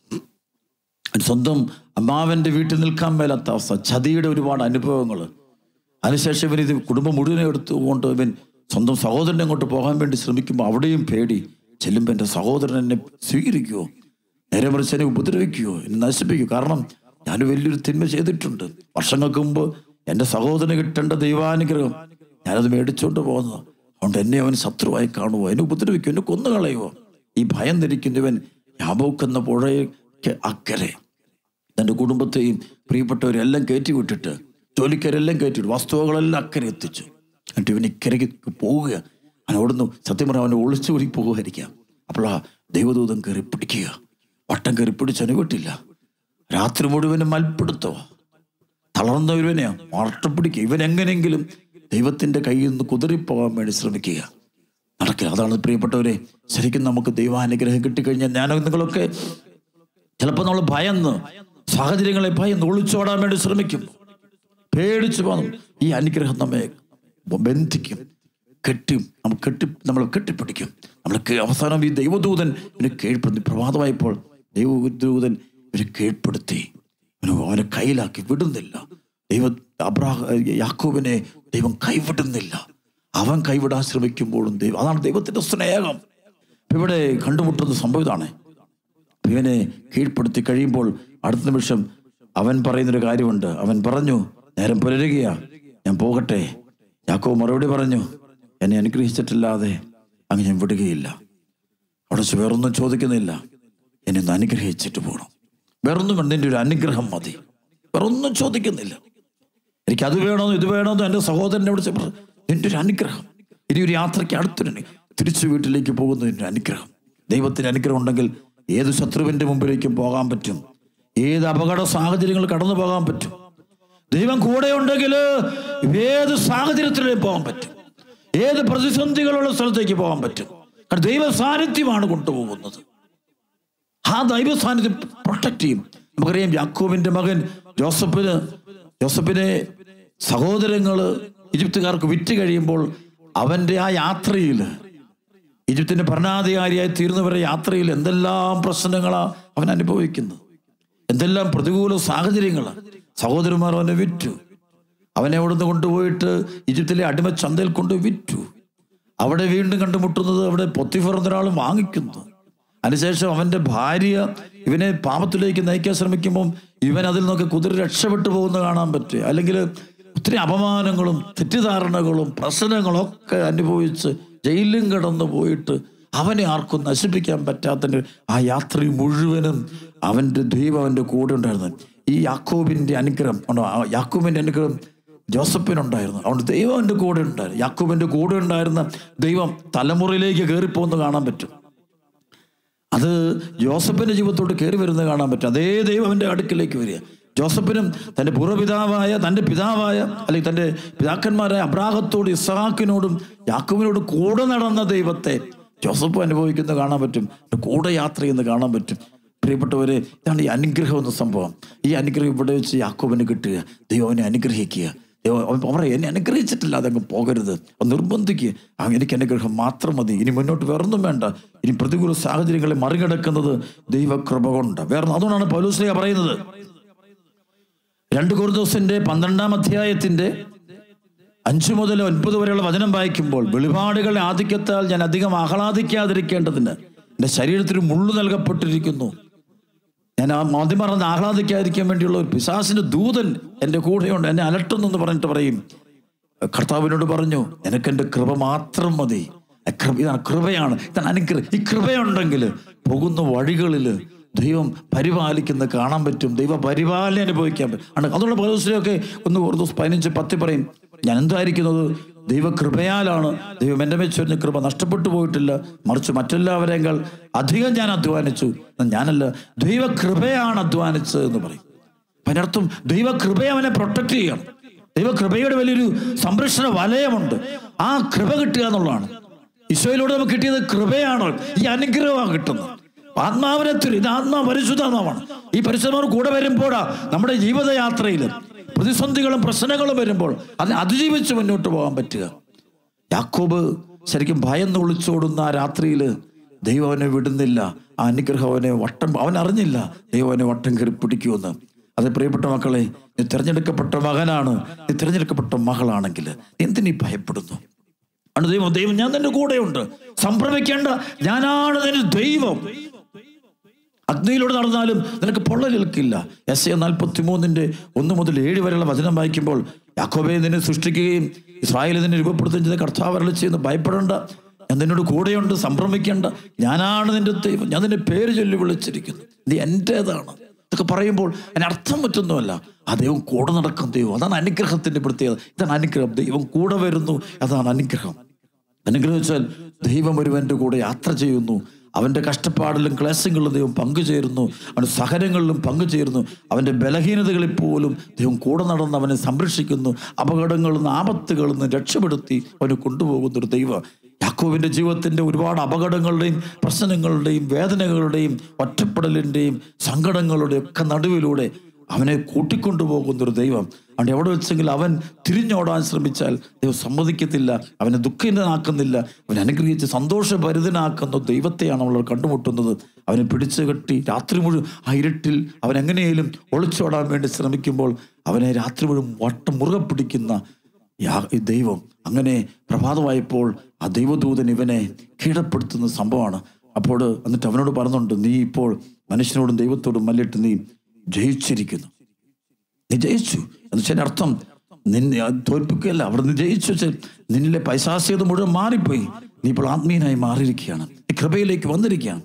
സ്വന്തം അമ്മാവന്റെ വീട്ടിൽ നിൽക്കാൻ മേലാത്ത അവസ്ഥ ചതിയുടെ ഒരുപാട് അനുഭവങ്ങൾ അതിനുശേഷം ഇവൻ ഇത് കുടുംബം മുഴുവനെ എടുത്തുകൊണ്ട് ഇവൻ സ്വന്തം സഹോദരനെ അങ്ങോട്ട് പോകാൻ വേണ്ടി ശ്രമിക്കുമ്പോൾ അവിടെയും പേടി ചെല്ലുമ്പോൾ എൻ്റെ സഹോദരൻ എന്നെ സ്വീകരിക്കുമോ നേരെ മറിച്ച് എന്നെ ഉപദ്രവിക്കുമോ എന്നെ നശിപ്പിക്കുമോ കാരണം ഞാൻ വലിയൊരു തിന്മ ചെയ്തിട്ടുണ്ട് വർഷങ്ങൾക്ക് മുമ്പ് എൻ്റെ സഹോദരന് കിട്ടേണ്ട ദൈവാനുഗ്രഹം ഞാനത് മേടിച്ചുകൊണ്ട് പോകുന്നത് അതുകൊണ്ട് എന്നെ അവൻ ശത്രുവായി കാണുമോ എന്നെ ഉപദ്രവിക്കുമോ എന്നെ കൊന്നു കളയുമോ ഈ ഭയം ധരിക്കുന്നവൻ യാബോക്കെന്ന പുഴയ്ക്ക് അക്കരെ തൻ്റെ കുടുംബത്തെയും പ്രിയപ്പെട്ടവരെല്ലാം കയറ്റി വിട്ടിട്ട് ജോലിക്കാരെല്ലാം കയറ്റി വിട്ടു വസ്തുവകളെല്ലാം അക്കരെ എത്തിച്ചു എന്നിട്ട് ഇവൻ ഇക്കരയ്ക്ക് പോവുക അവൻ ഓടുന്നു സത്യം പറഞ്ഞാൽ അവനെ ഒളിച്ചു ഓടി പോകുമായിരിക്കാം അപ്പോൾ ആ ദൈവദൂതം കയറി പിടിക്കുക വട്ടം കയറി പിടിച്ച് അനുവിട്ടില്ല രാത്രി മുഴുവനും മൽപ്പെടുത്തോ തളർന്ന ഒരുവനെ മറട്ടപ്പിടിക്കുക ഇവൻ എങ്ങനെയെങ്കിലും ദൈവത്തിന്റെ കയ്യിൽ നിന്ന് കുതിറിപ്പോകാൻ വേണ്ടി ശ്രമിക്കുക നടക്കില്ല അതാണ് പ്രിയപ്പെട്ടവരെ ശരിക്കും നമുക്ക് ദൈവാനുഗ്രഹം കിട്ടിക്കഴിഞ്ഞാൽ ഞാൻ നിങ്ങളൊക്കെ ചിലപ്പോൾ നമ്മൾ ഭയന്ന് സാഹചര്യങ്ങളെ ഭയന്ന് ഒളിച്ചോടാൻ വേണ്ടി ശ്രമിക്കും പേടിച്ചു പോകും ഈ അനുഗ്രഹം നമ്മെ ബന്ധിക്കും കെട്ടി നമ്മൾ കെട്ടി നമ്മൾ കെട്ടിപ്പിടിക്കും നമ്മൾ കേ- അവസാനം ഈ ദൈവദൂതൻ ഇവനെ കീഴ്പ്പെടുത്തി പ്രഭാതമായപ്പോൾ ദൈവദൂതൻ ഇവരെ കീഴ്പ്പെടുത്തി ഇവനെ അവനെ കയ്യിലാക്കി വിടുന്നില്ല ദൈവ അബ്രാഹ യാക്കോബിനെ ദൈവം കൈവിടുന്നില്ല അവൻ കൈവിടാൻ ശ്രമിക്കുമ്പോഴും ദൈവം അതാണ് ദൈവത്തിന്റെ സ്നേഹം ഇപ്പൊ ഇവിടെ കണ്ടുമുട്ടുന്ന സംഭവം ഇതാണ് ഇവനെ കീഴ്പ്പെടുത്തി കഴിയുമ്പോൾ അടുത്ത നിമിഷം അവൻ പറയുന്നൊരു കാര്യമുണ്ട് അവൻ പറഞ്ഞു നേരം പുലരുകയാ ഞാൻ പോകട്ടെ യാക്കോ മറുപടി പറഞ്ഞു എന്നെ അനുഗ്രഹിച്ചിട്ടില്ലാതെ അങ്ങ് ഞാൻ വിടുകയില്ല അവിടെ വെച്ച് വേറൊന്നും ചോദിക്കുന്നില്ല എന്നെ ഒന്ന് അനുഗ്രഹിച്ചിട്ട് പോകണം വേറൊന്നും വേണ്ട നിന്റെ ഒരു അനുഗ്രഹം മതി വേറൊന്നും ചോദിക്കുന്നില്ല എനിക്ക് അത് വേണമെന്ന് ഇത് വേണമെന്ന് എൻ്റെ സഹോദരനെ വിളിച്ച് പറഞ്ഞു നിന്റെ ഒരു അനുഗ്രഹം ഇനി ഒരു യാത്രയ്ക്ക് അടുത്തൊരു അനു- തിരിച്ചു വീട്ടിലേക്ക് പോകുന്നതിൻ്റെ ഒരു അനുഗ്രഹം ദൈവത്തിന് അനുഗ്രഹം ഉണ്ടെങ്കിൽ ഏത് ശത്രുവിൻ്റെ മുമ്പിലേക്കും പോകാൻ പറ്റും ഏത് അപകട സാഹചര്യങ്ങൾ കടന്നു പോകാൻ പറ്റും ദൈവം കൂടെ ഉണ്ടെങ്കിൽ ഏത് സാഹചര്യത്തിലേക്ക് പോകാൻ പറ്റും ഏത് പ്രതിസന്ധികളുള്ള സ്ഥലത്തേക്ക് പോകാൻ പറ്റും കാരണം ദൈവ സാന്നിധ്യമാണ് കൊണ്ടുപോകുന്നത് ആ ദൈവ സാന്നിധ്യം പ്രൊട്ടക്ട് ചെയ്യും നമുക്കറിയാം യാക്കോബിന്റെ മകൻ ജോസഫിന് ജോസഫിനെ സഹോദരങ്ങള് ഈജിപ്തുകാർക്ക് വിറ്റ് കഴിയുമ്പോൾ അവന്റെ ആ യാത്രയിൽ ഈജിപ്തിന്റെ ഭരണാധികാരിയായി തീർന്നവരെ യാത്രയിൽ എന്തെല്ലാം പ്രശ്നങ്ങളാ അവൻ അനുഭവിക്കുന്നത് എന്തെല്ലാം പ്രതികൂല സാഹചര്യങ്ങളാണ് സഹോദരന്മാർ അവനെ വിറ്റു അവനെ അവിടുന്ന് കൊണ്ടുപോയിട്ട് ഈജിപ്തിലെ അടിമ ചന്തയിൽ കൊണ്ട് വിറ്റു അവിടെ വീണ്ടും കണ്ടുമുട്ടുന്നത് അവിടെ പൊത്തിഫർ എന്നൊരാൾ വാങ്ങിക്കുന്നു അതിനുശേഷം അവന്റെ ഭാര്യ ഇവനെ പാപത്തിലേക്ക് നയിക്കാൻ ശ്രമിക്കുമ്പം ഇവൻ അതിൽ നിന്നൊക്കെ കുതിര രക്ഷപ്പെട്ടു പോകുന്നത് കാണാൻ പറ്റും അല്ലെങ്കിൽ ഒത്തിരി അപമാനങ്ങളും തെറ്റിദ്ധാരണകളും പ്രശ്നങ്ങളും ഒക്കെ അനുഭവിച്ച് ജയിലിലും കടന്നു പോയിട്ട് അവനെ ആർക്കും നശിപ്പിക്കാൻ പറ്റാത്ത ആ യാത്ര മുഴുവനും അവന്റെ ദൈവം അവന്റെ കൂടെ ഉണ്ടായിരുന്നു ഈ യാക്കോബിന്റെ അനുഗ്രഹം ഉണ്ടോ ആ യാക്കോബിന്റെ അനുഗ്രഹം ജോസഫിനുണ്ടായിരുന്നു അതുകൊണ്ട് ദൈവം എൻ്റെ കൂടെ ഉണ്ടായിരുന്നു യാക്കോബിന്റെ കൂടെ ഉണ്ടായിരുന്ന ദൈവം തലമുറയിലേക്ക് കയറിപ്പോകുന്നത് കാണാൻ പറ്റും അത് ജോസഫിന്റെ ജീവിതത്തോട് കയറി വരുന്നത് കാണാൻ പറ്റും അതേ ദൈവം അവന്റെ അടുക്കിലേക്ക് വരിക ജോസഫിനും തന്റെ പൂർവ്വപിതാവായ തന്റെ പിതാവായ അല്ലെങ്കിൽ തന്റെ പിതാക്കന്മാരായ അബ്രാഹത്തോട് ഇസ്ഹാക്കിനോടും യാക്കോബിനോടും കൂടെ നടന്ന ദൈവത്തെ ജോസഫ് അനുഭവിക്കുന്നത് കാണാൻ പറ്റും കൂടെ യാത്ര ചെയ്യുന്നത് കാണാൻ പറ്റും പ്രിയപ്പെട്ടവരെ ഇതാണ് ഈ അനുഗ്രഹം എന്ന സംഭവം ഈ അനുഗ്രഹം ഇവിടെ വെച്ച് യാക്കോബിന് കിട്ടുക ദൈവം അവനെ അനുഗ്രഹിക്കുക ദൈവം അവൻ പറയും എന്നെ അനുഗ്രഹിച്ചിട്ടില്ല അതങ്ങ് പോകരുത് അത് നിർബന്ധിക്കുക ആ എനിക്ക് അനുഗ്രഹം മാത്രം മതി ഇനി മുന്നോട്ട് വേറൊന്നും വേണ്ട ഇനി പ്രതികൂല സാഹചര്യങ്ങളെ മറികടക്കുന്നത് ദൈവകൃപ കൊണ്ട് വേറെ അതുകൊണ്ടാണ് പൗലൂസ്ലിയ പറയുന്നത് രണ്ട് കുറുദോസിന്റെ പന്ത്രണ്ടാം അധ്യായത്തിന്റെ അഞ്ചു മുതൽ ഒൻപത് വരെയുള്ള വചനം വായിക്കുമ്പോൾ വെളിപാടുകളുടെ ആധിക്യത്താൽ ഞാൻ അധികം ആഹ്ലാദിക്കാതിരിക്കേണ്ടതിന് എൻ്റെ ശരീരത്തിന് മുള്ളു നൽകപ്പെട്ടിരിക്കുന്നു ഞാൻ ആ ആദ്യം പറഞ്ഞത് ആഹ്ലാദിക്കാതിരിക്കാൻ വേണ്ടിയുള്ള ഒരു പിശാസിന്റെ ദൂതൻ എൻ്റെ കൂടെയുണ്ട് എന്നെ അലട്ടുന്നു എന്ന് പറഞ്ഞിട്ട് പറയും കർത്താവിനോട് പറഞ്ഞു നിനക്കെൻ്റെ കൃപ മാത്രം മതി ആ കൃപ ഇതാണ് കൃപയാണ് ഇതാണ് അനുഗ്രഹം ഈ കൃപയുണ്ടെങ്കിൽ പോകുന്ന വഴികളിൽ ദൈവം പരിപാലിക്കുന്ന കാണാൻ പറ്റും ദൈവ പരിപാലനം അനുഭവിക്കാൻ പറ്റും ആണ് അതുകൊണ്ട് പൗലോസിനെയൊക്കെ ഒന്ന് ഒരു ദിവസം പതിനഞ്ച് പത്തി പറയും ഞാൻ എന്തായിരിക്കുന്നത് ദൈവകൃപയാലാണ് ദൈവം എൻ്റെ വെച്ചൊരിഞ്ഞ കൃപ നഷ്ടപ്പെട്ടു പോയിട്ടില്ല മറിച്ച് മറ്റെല്ലാവരെക്കാൾ അധികം ഞാൻ അധ്വാനിച്ചു എന്നാൽ ഞാനല്ല ദൈവകൃപയാണ് അധ്വാനിച്ചത് എന്ന് പറയും അപ്പൊ അതിനർത്ഥം ദൈവകൃപയെ അവനെ പ്രൊട്ടക്ട് ചെയ്യണം ദൈവകൃപയുടെ വലിയൊരു സംരക്ഷണ വലയമുണ്ട് ആ കൃപ കിട്ടുക എന്നുള്ളതാണ് ഈശോയിലൂടെ നമുക്ക് കിട്ടിയത് കൃപയാണ് ഈ അനുഗ്രഹമാണ് കിട്ടുന്നത് ആത്മാവിനെ തിരി ഇത് ആത്മാ പരിശുദ്ധാത്മാവാണ് ഈ പരിശുദ്ധമാർ കൂടെ വരുമ്പോഴാ നമ്മുടെ ജീവിതയാത്രയിൽ പ്രതിസന്ധികളും പ്രശ്നങ്ങളും വരുമ്പോൾ അതിനെ അതിജീവിച്ച് മുന്നോട്ട് പോകാൻ പറ്റുക യാക്കോബ് ശരിക്കും ഭയന്ന് ഒളിച്ചോടുന്ന ആ രാത്രിയിൽ ദൈവം അവനെ വിടുന്നില്ല ആ അനുഗ്രഹം അവനെ വട്ടം അവൻ അറിഞ്ഞില്ല ദൈവം അവനെ വട്ടം കയറി പിടിക്കുമെന്ന് അത് പ്രിയപ്പെട്ട മക്കളെ നീ തിരഞ്ഞെടുക്കപ്പെട്ട മകനാണ് നീ തിരഞ്ഞെടുക്കപ്പെട്ട മകളാണെങ്കിൽ നീ എന്തിനീ ഭയപ്പെടുന്നു ആണ് ദൈവം ദൈവം ഞാൻ നിന്റെ കൂടെയുണ്ട് സംഭ്രമിക്കേണ്ട ഞാനാണ് നിന്റെ ദൈവം അഗ്നിയിലൂടെ നടന്നാലും നിനക്ക് പൊള്ളലേൽക്കില്ല എസ് എ നാൽപ്പത്തി മൂന്നിന്റെ ഒന്ന് മുതൽ ഏഴ് വരെയുള്ള വചനം വായിക്കുമ്പോൾ യാക്കോബെ നിന്നെ സൃഷ്ടിക്കുകയും ഇസ്രായേലിൽ നിന്നെ രൂപപ്പെടുത്തുകയും ചെയ്ത കർത്താവരളി ചെയ്യുന്നു ഭയപ്പെടേണ്ട ഞാൻ നിന്നോട് കൂടെയുണ്ട് സംഭ്രമിക്കേണ്ട ഞാനാണ് നിന്റെ ദൈവം ഞാൻ നിന്റെ പേര് ചൊല്ലി വിളിച്ചിരിക്കുന്നു ഇത് എൻ്റേതാണ് ഇതൊക്കെ പറയുമ്പോൾ അതിന് അർത്ഥം പറ്റുന്നുമല്ല ആ ദൈവം കൂടെ നടക്കും ദൈവം അതാണ് അനുഗ്രഹത്തിന്റെ പ്രത്യേകത ഇതാണ് അനുഗ്രഹം ദൈവം കൂടെ വരുന്നു അതാണ് അനുഗ്രഹം അനുഗ്രഹിച്ചാൽ ദൈവം ഒരുവന്റെ കൂടെ യാത്ര ചെയ്യുന്നു അവന്റെ കഷ്ടപ്പാടിലും ക്ലേശങ്ങളിലും ദൈവം പങ്കുചേരുന്നു അവന്റെ സഹനങ്ങളിലും പങ്കുചേരുന്നു അവന്റെ ബലഹീനതകളിൽ പോലും ദൈവം കൂടെ നടന്ന് അവനെ സംരക്ഷിക്കുന്നു അപകടങ്ങളിൽ നിന്ന് ആപത്തുകളിൽ നിന്ന് രക്ഷപ്പെടുത്തി അവന് കൊണ്ടുപോകുന്ന ഒരു ദൈവം യാക്കോവിന്റെ ജീവിതത്തിന്റെ ഒരുപാട് അപകടങ്ങളുടെയും പ്രശ്നങ്ങളുടെയും വേദനകളുടെയും ഒറ്റപ്പെടലിന്റെയും സങ്കടങ്ങളുടെയും ഒക്കെ നടുവിലൂടെ അവനെ കൂട്ടിക്കൊണ്ടുപോകുന്ന ഒരു ദൈവം അതുകൊണ്ട് എവിടെ വെച്ചെങ്കിൽ അവൻ തിരിഞ്ഞോടാൻ ശ്രമിച്ചാൽ ദൈവം സമ്മതിക്കത്തില്ല അവനെ ദുഃഖിതനാക്കുന്നില്ല അവനെ അനുഗ്രഹിച്ച് സന്തോഷഭരിതനാക്കുന്ന ദൈവത്തെയാണ് നമ്മൾ കണ്ടുമുട്ടുന്നത് അവനെ പിടിച്ചു കെട്ടി രാത്രി മുഴുവൻ ആ ഇരുട്ടിൽ അവൻ എങ്ങനെയും ഒളിച്ചോടാൻ വേണ്ടി ശ്രമിക്കുമ്പോൾ അവനെ രാത്രി മുഴുവൻ വട്ടം മുറുകെ പിടിക്കുന്ന യാ- ഈ ദൈവം അങ്ങനെ പ്രഭാതമായപ്പോൾ ആ ദൈവദൂതൻ ഇവനെ കീഴപ്പെടുത്തുന്ന സംഭവമാണ് അപ്പോൾ എന്നിട്ട് അവനോട് പറഞ്ഞുണ്ട് നീ ഇപ്പോൾ മനുഷ്യനോടും ദൈവത്തോടും മല്ലിട്ട് നീ ജയിച്ചിരിക്കുന്നു നീ ജയിച്ചു എന്ന് വെച്ചാൽ അർത്ഥം നിന്നെ അത് തോൽപ്പിക്കുകയല്ല അവിടെ നിന്ന് ജയിച്ചു വെച്ചാൽ നിന്നിലെ പൈസാസ്യത മുഴുവൻ മാറിപ്പോയി നീ ഇപ്പോൾ ആത്മീയനായി മാറിയിരിക്കുകയാണ് നീ കൃപയിലേക്ക് വന്നിരിക്കുകയാണ്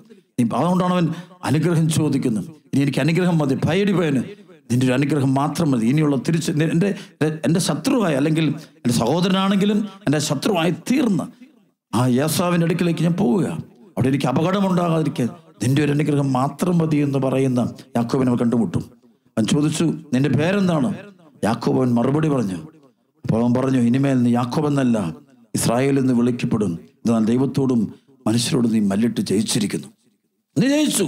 നീ അതുകൊണ്ടാണ് അവൻ അനുഗ്രഹം ചോദിക്കുന്നത് ഇനി എനിക്ക് അനുഗ്രഹം മതി ഭയടി പയന് നിന്റെ ഒരു അനുഗ്രഹം മാത്രം മതി ഇനിയുള്ള തിരിച്ച് നി- എൻ്റെ എൻ്റെ ശത്രുവായ അല്ലെങ്കിൽ എൻ്റെ സഹോദരനാണെങ്കിലും എൻ്റെ ശത്രുവായി തീർന്ന ആ യേസാവിൻ്റെ അടുക്കിലേക്ക് ഞാൻ പോവുക അവിടെ എനിക്ക് അപകടമുണ്ടാകാതിരിക്കാൻ നിന്റെ ഒരു അനുഗ്രഹം മാത്രം മതി എന്ന് പറയുന്ന യാക്കോബിനെ അവൻ കണ്ടുമുട്ടും അവൻ ചോദിച്ചു നിന്റെ പേരെന്താണ് യാക്കോബ് അവൻ മറുപടി പറഞ്ഞു അപ്പോൾ അവൻ പറഞ്ഞു ഇനിമേൽ നീ യാക്കോബ് എന്നല്ല ഇസ്രായേൽ എന്ന് വിളിക്കപ്പെടും എന്നാൽ ദൈവത്തോടും മനുഷ്യരോടും നീ മല്ലിട്ട് ജയിച്ചിരിക്കുന്നു നീ ജയിച്ചു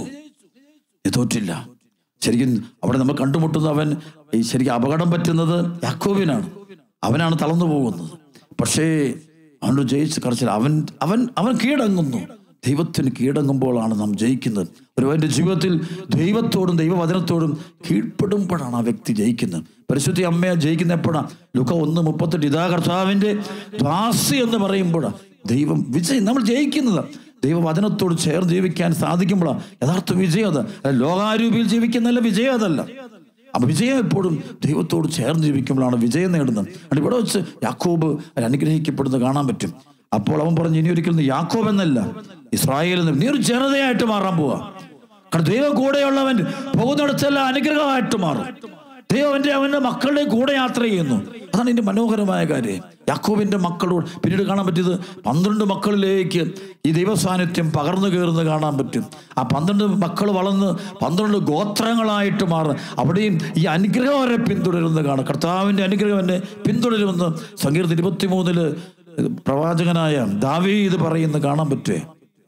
നീ തോറ്റില്ല ശരിക്കും അവിടെ നമ്മൾ കണ്ടുമുട്ടുന്ന അവൻ ഈ ശരിക്കും അപകടം പറ്റുന്നത് യാക്കോബിനാണ് അവനാണ് തളർന്നു പോകുന്നത് പക്ഷേ അവനോട് ജയിച്ച് കറച്ചില്ല അവൻ അവൻ അവൻ കീഴടങ്ങുന്നു ദൈവത്തിന് കീഴടങ്ങുമ്പോഴാണ് നാം ജയിക്കുന്നത് ഒരുവന്റെ ജീവിതത്തിൽ ദൈവത്തോടും ദൈവവചനത്തോടും കീഴ്പ്പെടുമ്പോഴാണ് ആ വ്യക്തി ജയിക്കുന്നത് പരിശുദ്ധി അമ്മയെ ജയിക്കുന്ന എപ്പോഴാണ് ലുക്ക ഒന്ന് മുപ്പത്തെട്ട് ഇതാ കർത്താവിന്റെ ദാസി എന്ന് പറയുമ്പോഴാണ് ദൈവം വിജയം നമ്മൾ ജയിക്കുന്നത് ദൈവവചനത്തോട് ചേർന്ന് ജീവിക്കാൻ സാധിക്കുമ്പോഴാണ് യഥാർത്ഥ വിജയം അത് അല്ല ലോകാരൂപിയിൽ ജീവിക്കുന്നല്ല വിജയം അതല്ല അപ്പൊ വിജയം എപ്പോഴും ദൈവത്തോട് ചേർന്ന് ജീവിക്കുമ്പോഴാണ് വിജയം നേടുന്നത് അത് ഇവിടെ വെച്ച് യാക്കോബ് അതിൽ അനുഗ്രഹിക്കപ്പെടുന്നത് കാണാൻ പറ്റും അപ്പോൾ അവൻ പറഞ്ഞു ഇനി ഒരിക്കലും നീ യാക്കോബ് എന്നല്ല ഇസ്രായേൽ എന്ന് നീ ഒരു ജനതയായിട്ട് മാറാൻ പോവാ കാരണം ദൈവം കൂടെയുള്ളവൻ പോകുന്നിടത്തെല്ലാം അനുഗ്രഹമായിട്ട് മാറും ദൈവം അവന്റെ അവന്റെ മക്കളുടെ കൂടെ യാത്ര ചെയ്യുന്നു അതാണ് ഇതിന്റെ മനോഹരമായ കാര്യം യാക്കോബിന്റെ മക്കളോട് പിന്നീട് കാണാൻ പറ്റിയത് പന്ത്രണ്ട് മക്കളിലേക്ക് ഈ ദൈവസാന്നിധ്യം പകർന്നു കയറുന്നത് കാണാൻ പറ്റും ആ പന്ത്രണ്ട് മക്കൾ വളർന്ന് പന്ത്രണ്ട് ഗോത്രങ്ങളായിട്ട് മാറും അവിടെയും ഈ അനുഗ്രഹം അവരെ പിന്തുടരുന്നത് കാണാം കർത്താവിന്റെ അനുഗ്രഹം എന്നെ പിന്തുടരുമെന്ന് സങ്കീർത്തി ഇരുപത്തിമൂന്നില് പ്രവാചകനായ ദാവീദ് പറയുന്നത് കാണാൻ പറ്റുമേ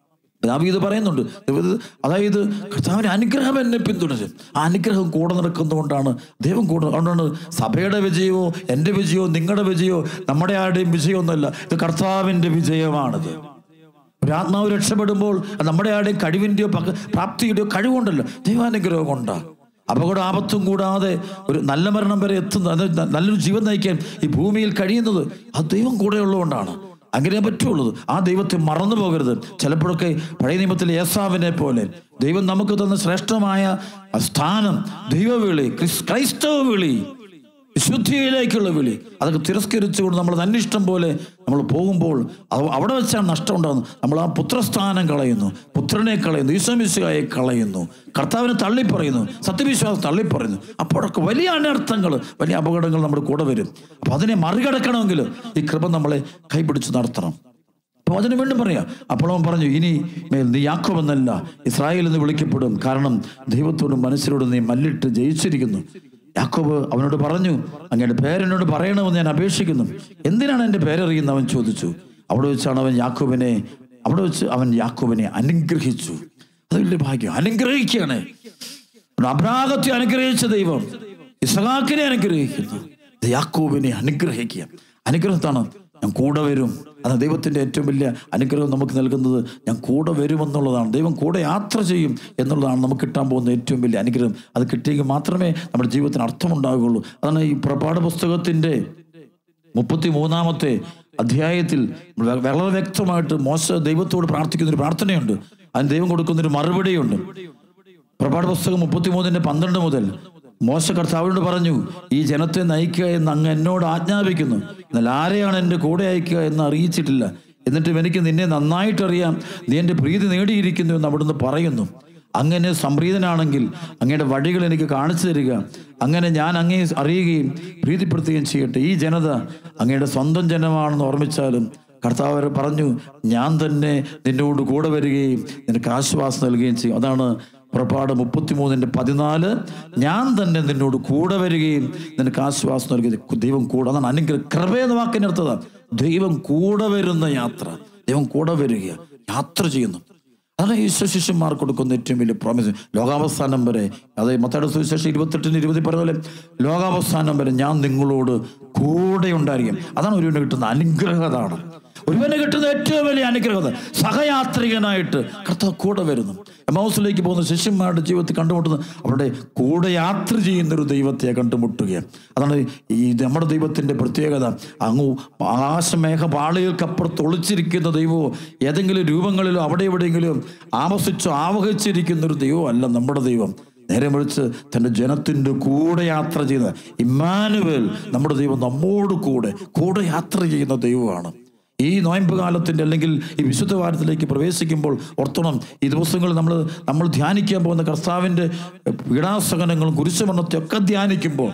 ദാവീദ് പറയുന്നുണ്ട് ദൈവം അതായത് കർത്താവിന്റെ അനുഗ്രഹം എന്നെ പിന്തുടരും ആ അനുഗ്രഹം കൂടെ നടക്കുന്നതുകൊണ്ടാണ് ദൈവം കൂടെ അതുകൊണ്ടാണ് സഭയുടെ വിജയമോ എൻ്റെ വിജയമോ നിങ്ങളുടെ വിജയമോ നമ്മുടെ ആരുടെയും വിജയമൊന്നുമല്ല ഇത് കർത്താവിന്റെ വിജയമാണിത് ഒരു ആത്മാവ് രക്ഷപ്പെടുമ്പോൾ അത് നമ്മുടെ ആരുടെയും കഴിവിൻ്റെയോ പക പ്രാപ്തിയുടെയോ കഴിവുണ്ടല്ലോ ദൈവാനുഗ്രഹം കൊണ്ടാണ് അപകട ആപത്തും കൂടാതെ ഒരു നല്ല മരണം വരെ എത്തുന്നത് അത് ന- നല്ലൊരു ജീവൻ നയിക്കാൻ ഈ ഭൂമിയിൽ കഴിയുന്നത് അത് ദൈവം കൂടെ ഉള്ളതുകൊണ്ടാണ് അങ്ങനെ പറ്റുള്ളൂ ആ ദൈവത്തെ മറന്നു പോകരുത് ചിലപ്പോഴൊക്കെ പഴയ നിയമത്തിലെ യേസാവിനെ പോലെ ദൈവം നമുക്ക് തന്ന ശ്രേഷ്ഠമായ ആ സ്ഥാനം ദൈവവിളി ക്രിസ്- ക്രൈസ്തവ വിളി വിശുദ്ധിയിലേക്കുള്ള വിളി അതൊക്കെ തിരസ്കരിച്ചുകൊണ്ട് നമ്മൾ തന്നിഷ്ടം പോലെ നമ്മൾ പോകുമ്പോൾ അവ- അവിടെ വെച്ചാണ് നഷ്ടം ഉണ്ടാകുന്നത് നമ്മൾ ആ പുത്രസ്ഥാനം കളയുന്നു പുത്രനെ കളയുന്നു ഈശ്വമിശുകായെ കളയുന്നു കർത്താവിനെ തള്ളിപ്പറയുന്നു സത്യവിശ്വാസം തള്ളിപ്പറയുന്നു അപ്പോഴൊക്കെ വലിയ അനർത്ഥങ്ങൾ വലിയ അപകടങ്ങൾ നമ്മുടെ കൂടെ വരും അപ്പൊ അതിനെ മറികടക്കണമെങ്കിൽ ഈ കൃപ നമ്മളെ കൈപിടിച്ച് നടത്തണം അപ്പൊ അതിന് വീണ്ടും പറയാം അപ്പോൾ അവൻ പറഞ്ഞു ഇനി മേൽ നീ യാക്കോബ് എന്നല്ല ഇസ്രായേൽ എന്ന് വിളിക്കപ്പെടും കാരണം ദൈവത്തോടും മനുഷ്യരോടും നീ മല്ലിട്ട് ജയിച്ചിരിക്കുന്നു യാക്കോബ് അവനോട് പറഞ്ഞു അങ്ങയുടെ പേരെന്നോട് പറയണമെന്ന് ഞാൻ അപേക്ഷിക്കുന്നു എന്തിനാണ് എൻ്റെ പേരറിയുന്നത് അവൻ ചോദിച്ചു അവിടെ വെച്ചാണ് അവൻ യാക്കോബിനെ അവിടെ വെച്ച് അവൻ യാക്കോബിനെ അനുഗ്രഹിച്ചു അത് വലിയ ഭാഗ്യം അനുഗ്രഹിക്കുകയാണ് അബ്രാഹത്തെ അനുഗ്രഹിച്ച ദൈവം ഇസഹാക്കിനെ അനുഗ്രഹിക്കുന്നു ഇത് യാക്കോബിനെ അനുഗ്രഹിക്കുക അനുഗ്രഹത്താണ് ഞാൻ കൂടെ വരും അത് ദൈവത്തിന്റെ ഏറ്റവും വലിയ അനുഗ്രഹം നമുക്ക് നൽകുന്നത് ഞാൻ കൂടെ വരുമെന്നുള്ളതാണ് ദൈവം കൂടെ യാത്ര ചെയ്യും എന്നുള്ളതാണ് നമുക്ക് കിട്ടാൻ പോകുന്ന ഏറ്റവും വലിയ അനുഗ്രഹം അത് കിട്ടിയെങ്കിൽ മാത്രമേ നമ്മുടെ ജീവിതത്തിന് അർത്ഥമുണ്ടാകുകയുള്ളൂ അതാണ് ഈ പുറപ്പാട് പുസ്തകത്തിന്റെ മുപ്പത്തി മൂന്നാമത്തെ അധ്യായത്തിൽ വ- വളരെ വ്യക്തമായിട്ട് മോശ ദൈവത്തോട് പ്രാർത്ഥിക്കുന്ന ഒരു പ്രാർത്ഥനയുണ്ട് അതിന് ദൈവം കൊടുക്കുന്ന ഒരു മറുപടിയുണ്ട് പുറപ്പാട് പുസ്തകം മുപ്പത്തിമൂന്നിന്റെ പന്ത്രണ്ട് മുതൽ മോശ കർത്താവിനോട് പറഞ്ഞു ഈ ജനത്തെ നയിക്കുക എന്ന് അങ്ങ് എന്നോട് ആജ്ഞാപിക്കുന്നു എന്നാൽ ആരെയാണ് എൻ്റെ കൂടെ അയക്കുക എന്ന് അറിയിച്ചിട്ടില്ല എന്നിട്ടും എനിക്ക് നിന്നെ നന്നായിട്ടറിയാം നീ എൻ്റെ പ്രീതി നേടിയിരിക്കുന്നു എന്ന് അവിടുന്ന് പറയുന്നു അങ്ങനെ സംപ്രീതനാണെങ്കിൽ അങ്ങയുടെ വഴികൾ എനിക്ക് കാണിച്ചു തരിക അങ്ങനെ ഞാൻ അങ്ങേ അറിയുകയും പ്രീതിപ്പെടുത്തുകയും ചെയ്യട്ടെ ഈ ജനത അങ്ങയുടെ സ്വന്തം ജനമാണെന്ന് ഓർമ്മിച്ചാലും കർത്താവ് അവരെ പറഞ്ഞു ഞാൻ തന്നെ നിന്നോട് കൂടെ വരികയും നിനക്ക് ആശ്വാസം നൽകുകയും ചെയ്യും അതാണ് പുറപ്പാട് മുപ്പത്തിമൂന്നിന്റെ പതിനാല് ഞാൻ തന്നെ നിന്നോട് കൂടെ വരികയും നിനക്ക് ആശ്വാസം നൽകുകയും ദൈവം കൂടെ അതാണ് അനുഗ്രഹം കൃപ എന്ന വാക്കിന്റെ അർത്ഥം ദൈവം കൂടെ വരുന്ന യാത്ര ദൈവം കൂടെ വരിക യാത്ര ചെയ്യുന്നു അതാണ് ഈശോ ശിഷ്യന്മാർ കൊടുക്കുന്ന ഏറ്റവും വലിയ പ്രോമിസ് ലോകാവസാനം വരെ അതായത് മത്തയുടെ സുവിശേഷം ഇരുപത്തെട്ടിന് ഇരുപതി പറഞ്ഞ പോലെ ലോകാവസാനം വരെ ഞാൻ നിങ്ങളോട് കൂടെ ഉണ്ടായിരിക്കും അതാണ് ഒരുവന് കിട്ടുന്ന അനുഗ്രഹതാണ് ഒരുവന് കിട്ടുന്ന ഏറ്റവും വലിയ അനുഗ്രഹത സഹയാത്രികനായിട്ട് കർത്താവ് കൂടെ വരുന്നു എമൗസിലേക്ക് പോകുന്ന ശിഷ്യന്മാരുടെ ജീവിതത്തിൽ കണ്ടുമുട്ടുന്നത് അവരുടെ കൂടെ യാത്ര ചെയ്യുന്ന ഒരു ദൈവത്തെ കണ്ടുമുട്ടുകയാണ് അതാണ് ഈ നമ്മുടെ ദൈവത്തിന്റെ പ്രത്യേകത അങ്ങ് ആകാശമേഘ പാളികൾക്കപ്പുറത്ത് ഒളിച്ചിരിക്കുന്ന ദൈവമോ ഏതെങ്കിലും രൂപങ്ങളിലോ അവിടെ എവിടെയെങ്കിലും ആവസിച്ചോ ആവഹിച്ചിരിക്കുന്ന ഒരു ദൈവമോ അല്ല നമ്മുടെ ദൈവം നേരെ മറിച്ച് തൻ്റെ ജനത്തിൻ്റെ കൂടെ യാത്ര ചെയ്യുന്ന ഇമ്മാനുവൽ നമ്മുടെ ദൈവം നമ്മോട് കൂടെ കൂടെ യാത്ര ചെയ്യുന്ന ദൈവമാണ് ഈ നോയമ്പ് കാലത്തിൻ്റെ അല്ലെങ്കിൽ ഈ വിശുദ്ധ വാരത്തിലേക്ക് പ്രവേശിക്കുമ്പോൾ ഓർത്തണം ഈ ദിവസങ്ങൾ നമ്മൾ നമ്മൾ ധ്യാനിക്കാൻ പോകുന്ന കർത്താവിൻ്റെ പീഡാസഹനങ്ങളും കുരിശുമരണത്തെ ഒക്കെ ധ്യാനിക്കുമ്പോൾ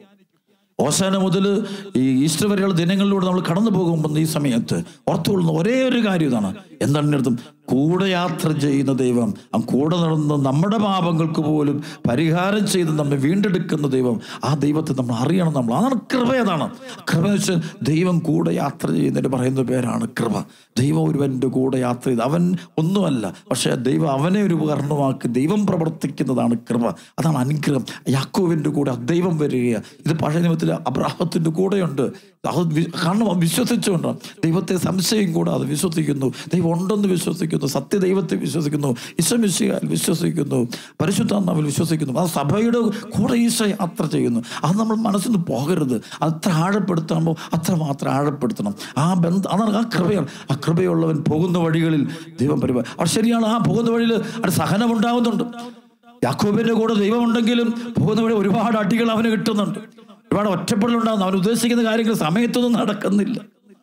ഓശാന മുതൽ ഈ ഈസ്റ്റർ വരെയുള്ള ദിനങ്ങളിലൂടെ നമ്മൾ കടന്നു പോകുമ്പോൾ ഈ സമയത്ത് ഓർത്തുകൊള്ളുന്ന ഒരേ ഒരു കാര്യം ഇതാണ് എന്താണ് ഇതിന്റെ അർത്ഥം കൂടെ യാത്ര ചെയ്യുന്ന ദൈവം ആ കൂടെ നടന്ന് നമ്മുടെ പാപങ്ങൾക്ക് പോലും പരിഹാരം ചെയ്ത് നമ്മെ വീണ്ടെടുക്കുന്ന ദൈവം ആ ദൈവത്തെ നമ്മൾ അറിയണം നമ്മൾ അതാണ് കൃപ അതാണ് കൃപ എന്ന് വെച്ചാൽ ദൈവം കൂടെ യാത്ര ചെയ്യുന്നതിന് പറയുന്ന പേരാണ് കൃപ ദൈവം ഒരുവൻ്റെ കൂടെ യാത്ര ചെയ്ത് അവൻ ഒന്നുമല്ല പക്ഷേ ദൈവം അവനെ ഒരു ഉപകരണമാക്കി ദൈവം പ്രവർത്തിക്കുന്നതാണ് കൃപ അതാണ് അനുഗ്രഹം യാക്കോവിൻ്റെ കൂടെ ദൈവം വരിക ഇത് പഴയ നിയമത്തിൽ അബ്രാഹത്തിൻ്റെ കൂടെയുണ്ട് അത് വി- കാരണം അവൻ വിശ്വസിച്ചുകൊണ്ട് ദൈവത്തെ സംശയം കൂടാതെ വിശ്വസിക്കുന്നു ദൈവം ഉണ്ടെന്ന് വിശ്വസിക്കുന്നു സത്യ ദൈവത്തെ വിശ്വസിക്കുന്നു ഈശ്വമിശിയാൽ വിശ്വസിക്കുന്നു പരിശുദ്ധാത്മാവിൽ വിശ്വസിക്കുന്നു ആ സഭയുടെ കൂടെ ഈശോ യാത്ര ചെയ്യുന്നു അത് നമ്മൾ മനസ്സിൽ നിന്ന് പോകരുത് അത്ര ആഴപ്പെടുത്തുമ്പോൾ അത്ര മാത്രം ആഴപ്പെടുത്തണം ആ ബന്ധം അതാണ് ആ കൃപയാണ് ആ കൃപയുള്ളവൻ പോകുന്ന വഴികളിൽ ദൈവം പരിപാടി അത് ശരിയാണ് ആ പോകുന്ന വഴിയിൽ അത് സഹനം ഉണ്ടാകുന്നുണ്ട് യാക്കോബിന്റെ കൂടെ ദൈവമുണ്ടെങ്കിലും പോകുന്ന വഴി ഒരുപാട് അടികൾ അവന് കിട്ടുന്നുണ്ട് ഒരുപാട് ഒറ്റപ്പെടലുണ്ടാകുന്നു അവൻ ഉദ്ദേശിക്കുന്ന കാര്യങ്ങൾ സമയത്തൊന്നും നടക്കുന്നില്ല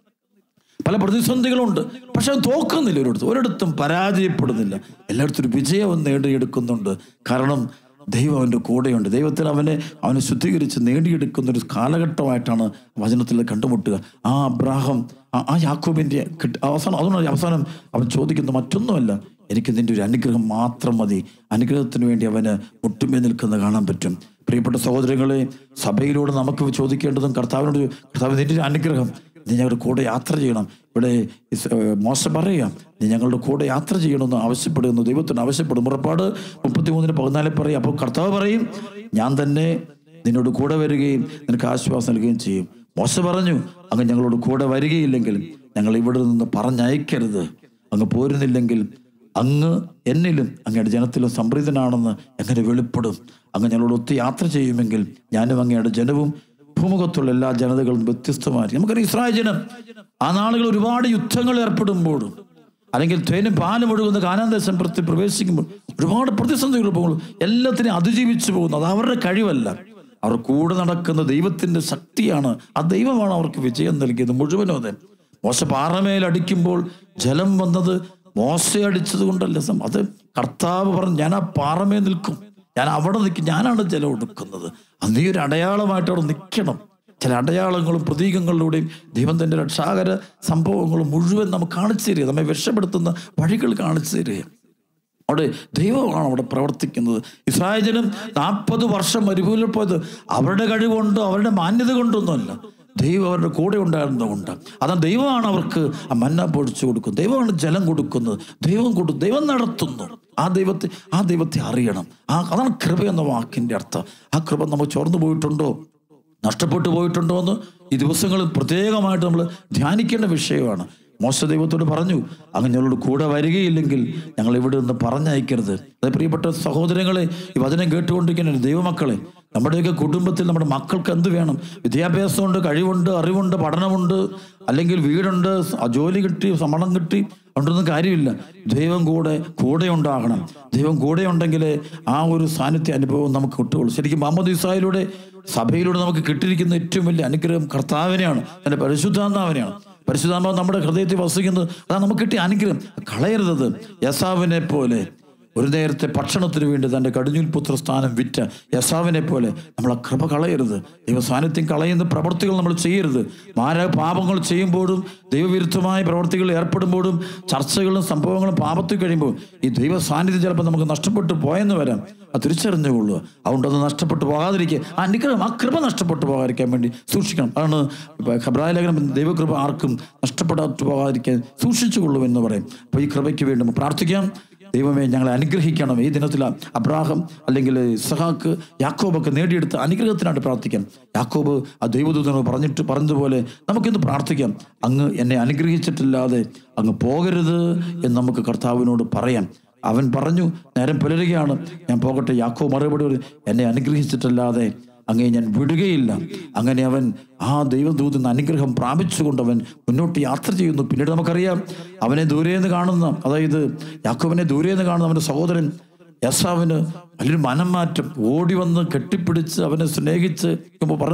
പല പ്രതിസന്ധികളുണ്ട് പക്ഷെ അവൻ തോക്കുന്നില്ല ഒരിടത്തും ഒരിടത്തും പരാജയപ്പെടുന്നില്ല എല്ലായിടത്തും ഒരു വിജയം നേടിയെടുക്കുന്നുണ്ട് കാരണം ദൈവം അവൻ്റെ കൂടെയുണ്ട് ദൈവത്തിൽ അവനെ അവനെ ശുദ്ധീകരിച്ച് നേടിയെടുക്കുന്ന ഒരു കാലഘട്ടമായിട്ടാണ് വചനത്തിൽ കണ്ടുമുട്ടുക ആ അബ്രാഹം ആ- ആ യാക്കോബിൻ്റെ കിട്ട അവസാനം അതുകൊണ്ട് അവസാനം അവൻ ചോദിക്കുന്ന മറ്റൊന്നുമല്ല എനിക്ക് നിന്റെ ഒരു അനുഗ്രഹം മാത്രം മതി അനുഗ്രഹത്തിന് വേണ്ടി അവന് മുട്ടുമേ നിൽക്കുന്ന കാണാൻ പറ്റും പ്രിയപ്പെട്ട സഹോദരങ്ങളെ സഭയിലൂടെ നമുക്ക് ചോദിക്കേണ്ടതും കർത്താവിനോട് കർത്താവ് നിന്റെ ഒരു അനുഗ്രഹം നീ ഞങ്ങളുടെ കൂടെ യാത്ര ചെയ്യണം ഇവിടെ ഇസ്- ഏഹ് മോശം പറയാം നീ ഞങ്ങളുടെ കൂടെ യാത്ര ചെയ്യണമെന്ന് ആവശ്യപ്പെടുന്നു ദൈവത്തിന് ആവശ്യപ്പെടും പുറപ്പാട് മുപ്പത്തിമൂന്നിന് പതിനാലിൽ പറയും അപ്പോൾ കർത്താവ് പറയും ഞാൻ തന്നെ നിന്നോട് കൂടെ വരികയും നിനക്ക് ആശ്വാസം നൽകുകയും ചെയ്യും മോശ പറഞ്ഞു അങ്ങ് ഞങ്ങളോട് കൂടെ വരികയില്ലെങ്കിൽ ഞങ്ങൾ ഇവിടെ നിന്ന് പറഞ്ഞയക്കരുത് അങ്ങ് പോരുന്നില്ലെങ്കിൽ അങ്ങ് എന്നിലും അങ്ങയുടെ ജനത്തിലും സംപ്രീതനാണെന്ന് എങ്ങനെ വെളിപ്പെടും അങ്ങ് ഞങ്ങളോട് ഒത്തു യാത്ര ചെയ്യുമെങ്കിൽ ഞാനും അങ്ങയുടെ ജനവും ഭൂമുഖത്തുള്ള എല്ലാ ജനതകളും വ്യത്യസ്തമായിരിക്കും നമുക്കറിയാം ഇസ്രായേൽ ജനം ആ നാളുകൾ ഒരുപാട് യുദ്ധങ്ങൾ ഏർപ്പെടുമ്പോഴും അല്ലെങ്കിൽ തേനും പാലും ഒഴുകുന്ന കാനാന്തേശം പ്രതി പ്രവേശിക്കുമ്പോൾ ഒരുപാട് പ്രതിസന്ധികൾ പോകുമ്പോൾ എല്ലാത്തിനെയും അതിജീവിച്ചു പോകുന്നു അത് അവരുടെ കഴിവല്ല അവർ കൂടെ നടക്കുന്ന ദൈവത്തിന്റെ ശക്തിയാണ് ആ ദൈവമാണ് അവർക്ക് വിജയം നൽകിയത് മുഴുവനും അതെ മോശ പാറമേൽ അടിക്കുമ്പോൾ ജലം വന്നത് മോശ അടിച്ചത് കൊണ്ടല്ല സം- അത് കർത്താവ് പറഞ്ഞു ഞാൻ ആ പാറമേ നിൽക്കും ഞാൻ അവിടെ നിൽക്കും ഞാനാണ് ജലം എടുക്കുന്നത് അത് നീ ഒരു അടയാളമായിട്ട് അവിടെ നിൽക്കണം ചില അടയാളങ്ങളും പ്രതീകങ്ങളിലൂടെയും ദൈവം തന്റെ രക്ഷാകര സംഭവങ്ങളും മുഴുവൻ നമുക്ക് കാണിച്ചു തരിക നമ്മെ വിഷപ്പെടുത്തുന്ന വഴികൾ കാണിച്ചു തരിക അവിടെ ദൈവമാണ് അവിടെ പ്രവർത്തിക്കുന്നത് ഇസ്രായേൽ ജനം നാൽപ്പത് വർഷം മരുഭൂമിയിൽ പോയത് അവരുടെ കഴിവുകൊണ്ടോ അവരുടെ മാന്യത കൊണ്ടൊന്നുമല്ല ദൈവം അവരുടെ കൂടെ ഉണ്ടായിരുന്നതുകൊണ്ട് അതാണ് ദൈവമാണ് അവർക്ക് ആ മന്ന പൊടിച്ചു കൊടുക്കുന്നത് ദൈവമാണ് ജലം കൊടുക്കുന്നത് ദൈവം കൊടുക്കും ദൈവം നടത്തുന്നു ആ ദൈവത്തെ ആ ദൈവത്തെ അറിയണം ആ അതാണ് കൃപ എന്ന വാക്കിന്റെ അർത്ഥം ആ കൃപ നമുക്ക് ചോർന്നു പോയിട്ടുണ്ടോ നഷ്ടപ്പെട്ടു പോയിട്ടുണ്ടോ എന്ന് ഈ ദിവസങ്ങളിൽ പ്രത്യേകമായിട്ട് നമ്മൾ ധ്യാനിക്കേണ്ട വിഷയമാണ് മോശ ദൈവത്തോട് പറഞ്ഞു അങ്ങ് ഞങ്ങളോട് കൂടെ വരികയില്ലെങ്കിൽ ഞങ്ങൾ ഇവിടെ നിന്ന് പറഞ്ഞയക്കരുത് അത് പ്രിയപ്പെട്ട സഹോദരങ്ങളെ ഈ വചനം കേട്ടുകൊണ്ടിരിക്കുന്ന ദൈവമക്കളെ നമ്മുടെയൊക്കെ കുടുംബത്തിൽ നമ്മുടെ മക്കൾക്ക് എന്ത് വേണം വിദ്യാഭ്യാസമുണ്ട് കഴിവുണ്ട് അറിവുണ്ട് പഠനമുണ്ട് അല്ലെങ്കിൽ വീടുണ്ട് സ- ജോലി കിട്ടി സമ്മതം കിട്ടി അതുകൊണ്ടൊന്നും കാര്യമില്ല ദൈവം കൂടെ കൂടെ ഉണ്ടാകണം ദൈവം കൂടെ ഉണ്ടെങ്കിലേ ആ ഒരു സാന്നിധ്യ അനുഭവം നമുക്ക് കിട്ടുകയുള്ളൂ ശരിക്കും മുഹമ്മദ് ഇസായിലൂടെ സഭയിലൂടെ നമുക്ക് കിട്ടിയിരിക്കുന്ന ഏറ്റവും വലിയ അനുഗ്രഹം കർത്താവിനെയാണ് എൻ്റെ പരിശുദ്ധാത്മാവിനെയാണ് പരിശുദ്ധാത്മാവ് നമ്മുടെ ഹൃദയത്തിൽ വസിക്കുന്നത് അതാണ് നമുക്ക് കിട്ടിയ അനുഗ്രഹം കളയരുത് യസാവിനെ പോലെ ഒരു നേരത്തെ ഭക്ഷണത്തിന് വേണ്ടി തൻ്റെ കടിഞ്ഞൂൽ പുത്ര സ്ഥാനം വിറ്റ യസാവിനെ പോലെ നമ്മൾ ആ കൃപ കളയരുത് ദൈവ സാന്നിധ്യം കളയുന്ന പ്രവർത്തികൾ നമ്മൾ ചെയ്യരുത് മാര പാപങ്ങൾ ചെയ്യുമ്പോഴും ദൈവവിരുദ്ധമായ പ്രവർത്തികളിൽ ഏർപ്പെടുമ്പോഴും ചർച്ചകളും സംഭവങ്ങളും പാപത്തിൽ കഴിയുമ്പോൾ ഈ ദൈവ സാന്നിധ്യം ചിലപ്പോൾ നമുക്ക് നഷ്ടപ്പെട്ടു പോയെന്ന് വരാം അത് തിരിച്ചറിഞ്ഞുകൊള്ളുക അതുകൊണ്ട് അത് നഷ്ടപ്പെട്ടു പോകാതിരിക്കുക ആ അനുഗ്രഹം ആ കൃപ നഷ്ടപ്പെട്ടു പോകാതിരിക്കാൻ വേണ്ടി സൂക്ഷിക്കണം അതാണ് ഖബ്രായ ലേഖനം ദൈവകൃപ ആർക്കും നഷ്ടപ്പെടാത്ത പോകാതിരിക്കാൻ സൂക്ഷിച്ചുകൊള്ളൂ എന്ന് പറയും അപ്പോൾ ഈ കൃപയ്ക്ക് വേണ്ടി നമുക്ക് പ്രാർത്ഥിക്കാം ദൈവമേ ഞങ്ങളെ അനുഗ്രഹിക്കണം ഈ ദിനത്തിൽ അബ്രാഹം അല്ലെങ്കിൽ സഹാക്ക് യാക്കോബൊക്കെ നേടിയെടുത്ത അനുഗ്രഹത്തിനായിട്ട് പ്രാർത്ഥിക്കാം യാക്കോബ് ആ ദൈവദൂതനോട് പറഞ്ഞിട്ട് പറഞ്ഞതുപോലെ നമുക്കിന്ന് പ്രാർത്ഥിക്കാം അങ്ങ് എന്നെ അനുഗ്രഹിച്ചിട്ടില്ലാതെ അങ്ങ് പോകരുത് എന്ന് നമുക്ക് കർത്താവിനോട് പറയാം അവൻ പറഞ്ഞു നേരം പുലരുകയാണ് ഞാൻ പോകട്ടെ യാക്കോ മറുപടി പറഞ്ഞു, എന്നെ അനുഗ്രഹിച്ചിട്ടല്ലാതെ അങ്ങേ ഞാൻ വിടുകയില്ല അങ്ങനെ അവൻ ആ ദൈവദൂതൻ അനുഗ്രഹം പ്രാപിച്ചുകൊണ്ട് അവൻ മുന്നോട്ട് യാത്ര ചെയ്യുന്നു പിന്നീട് നമുക്കറിയാം അവനെ ദൂരേന്ന് കാണുന്ന അതായത് യാക്കോബിനെ ദൂരേന്ന് കാണുന്ന അവൻ്റെ സഹോദരൻ യസാവിന് വലിയൊരു മനം മാറ്റം ഓടി വന്ന് കെട്ടിപ്പിടിച്ച് അവനെ സ്നേഹിച്ച് ഇപ്പോൾ പറഞ്ഞിട്ട്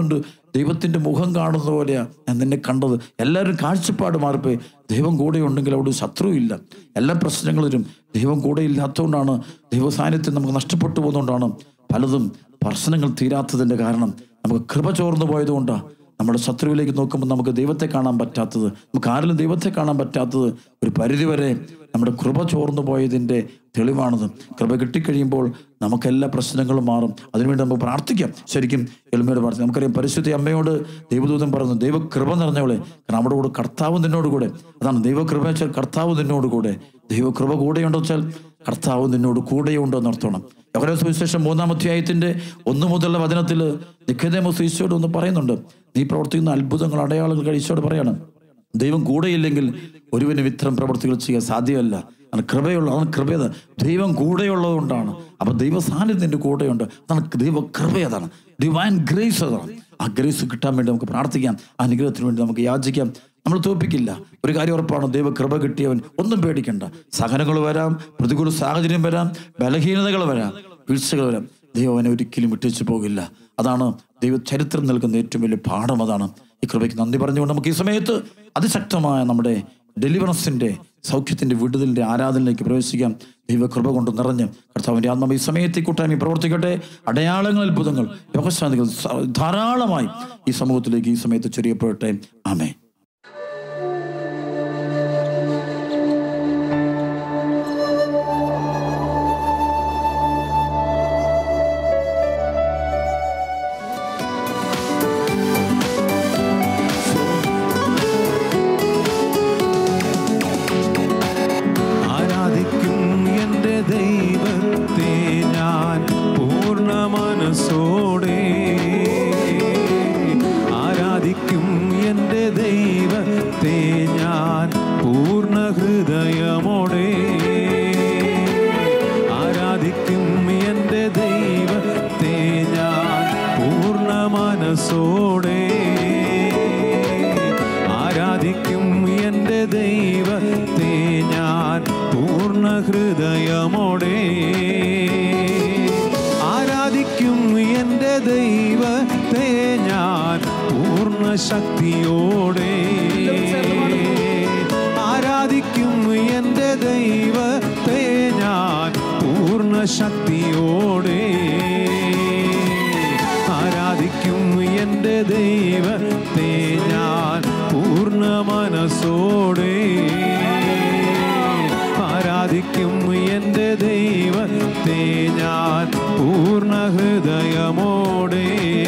ദൈവത്തിൻ്റെ മുഖം കാണുന്ന പോലെയാണ് ഞാൻ നിന്നെ കണ്ടത് എല്ലാവരും കാഴ്ചപ്പാട് മാറിപ്പോയി ദൈവം കൂടെ ഉണ്ടെങ്കിൽ അവിടെ ഒരു ശത്രുവില്ല എല്ലാ പ്രശ്നങ്ങളിലും ദൈവം കൂടെ ഇല്ലാത്തതുകൊണ്ടാണ് ദൈവ സാന്നിധ്യം നമുക്ക് നഷ്ടപ്പെട്ടു പോകുന്നതുകൊണ്ടാണ് പലതും പ്രശ്നങ്ങൾ തീരാത്തതിൻ്റെ കാരണം നമുക്ക് കൃപ ചോർന്നു പോയതുകൊണ്ടാണ് നമ്മുടെ ശത്രുവിലേക്ക് നോക്കുമ്പോൾ നമുക്ക് ദൈവത്തെ കാണാൻ പറ്റാത്തത് നമുക്ക് ആരിലും ദൈവത്തെ കാണാൻ പറ്റാത്തത് ഒരു പരിധിവരെ നമ്മുടെ കൃപ ചോർന്നു പോയതിൻ്റെ തെളിവാണത് കൃപ കിട്ടിക്കഴിയുമ്പോൾ നമുക്കെല്ലാ പ്രശ്നങ്ങളും മാറും അതിനുവേണ്ടി നമുക്ക് പ്രാർത്ഥിക്കാം ശരിക്കും എളിമയോട് പ്രാർത്ഥിക്കാം നമുക്കറിയാം പരിശുദ്ധ അമ്മയോട് ദൈവദൂതൻ പറഞ്ഞു ദൈവ കൃപ നിറഞ്ഞവളെ കാരണം നമ്മുടെ കൂടെ കർത്താവ് നിന്നോട് കൂടെ അതാണ് ദൈവകൃപ വെച്ചാൽ കർത്താവ് നിന്നോട് കൂടെ ദൈവകൃപ കൂടെയുണ്ടോ വെച്ചാൽ കർത്താവ് നിന്നോട് കൂടെയുണ്ടോ എന്നർത്ഥണം യോഹന സുവിശേഷം മൂന്നാം അധ്യായത്തിന്റെ ഒന്ന് മുതലുള്ള വചനത്തിൽ നിഖേതമോസ് ഈശോയോട് ഒന്ന് പറയുന്നുണ്ട് നീ പ്രവർത്തിക്കുന്ന അത്ഭുതങ്ങൾ അടയാളങ്ങൾ ഈശോയോട് പറയണം ദൈവം കൂടെയില്ലെങ്കിൽ ഒരുവന് ഇത്തരം പ്രവർത്തികൾ ചെയ്യാൻ സാധ്യമല്ല അതാണ് കൃപയുള്ള അതാണ് കൃപയത് ദൈവം കൂടെയുള്ളത് കൊണ്ടാണ് അപ്പൊ ദൈവ സാന്നിധ്യത്തിന്റെ കൂടെയുണ്ട് അതാണ് ദൈവ കൃപ അതാണ് ഡിവൈൻ ഗ്രേസ് അതാണ് ആ ഗ്രേസ് കിട്ടാൻ വേണ്ടി നമുക്ക് പ്രാർത്ഥിക്കാം ആ അനുഗ്രഹത്തിന് വേണ്ടി നമുക്ക് യാചിക്കാം നമ്മൾ തോൽപ്പിക്കില്ല ഒരു കാര്യം ഉറപ്പാണ് ദൈവ കൃപ കിട്ടിയവൻ ഒന്നും പേടിക്കണ്ട സഹനങ്ങൾ വരാം പ്രതികൂല സാഹചര്യം വരാം ബലഹീനതകൾ വരാം വീഴ്ചകൾ വരാം ദൈവം അവനെ ഒരിക്കലും വിട്ടുവെച്ച് പോകില്ല അതാണ് ദൈവ ചരിത്രം നൽകുന്ന ഏറ്റവും വലിയ പാഠം അതാണ് ഈ കൃപയ്ക്ക് നന്ദി പറഞ്ഞുകൊണ്ട് നമുക്ക് ഈ സമയത്ത് അതിശക്തമായ നമ്മുടെ ഡെലിവറൻസിന്റെ സൗഖ്യത്തിന്റെ വിടുതലിന്റെ ആരാധനയിലേക്ക് പ്രവേശിക്കാം ദൈവകൃപ കൊണ്ട് നിറഞ്ഞ് കർത്താവിന്റെ ആത്മാവ് ഈ സമയത്ത് ഈ കൂട്ടായ്മ പ്രവർത്തിക്കട്ടെ അടയാളങ്ങൾ അത്ഭുതങ്ങൾ യോഗശാന്തികൾ സ- ധാരാളമായി ഈ സമൂഹത്തിലേക്ക് ഈ സമയത്ത് ചൊരിയപ്പെടട്ടെ ആമേ ആരാധിക്കും എൻ്റെ ദൈവത്തെ ഞാൻ പൂർണ്ണ മനസ്സോടെ ആരാധിക്കും എൻ്റെ ദൈവത്തെ ഞാൻ പൂർണ്ണ ഹൃദയമോടെ ആരാധിക്കും എൻ്റെ ദൈവത്തെ ഞാൻ പൂർണ്ണ മനസ്സോടെ ആരാധിക്കും എൻ്റെ ദൈവത്തെ ഞാൻ പൂർണ്ണ ഹൃദയമോടെ ആരാധിക്കും എൻ്റെ ദൈവത്തെ ഞാൻ പൂർണ്ണ ശക്തിയോടെ ആരാധിക്കും എൻ്റെ ദൈവത്തെ ഞാൻ പൂർണ്ണ ശക്തിയോടെ ആരാധിക്കും എൻ്റെ ദൈവത്തെ ഞാൻ പൂർണ്ണ മനസ്സോടെ ആരാധിക്കും എൻ്റെ ദൈവത്തെ ഞാൻ പൂർണ്ണ ഹൃദയമോടെ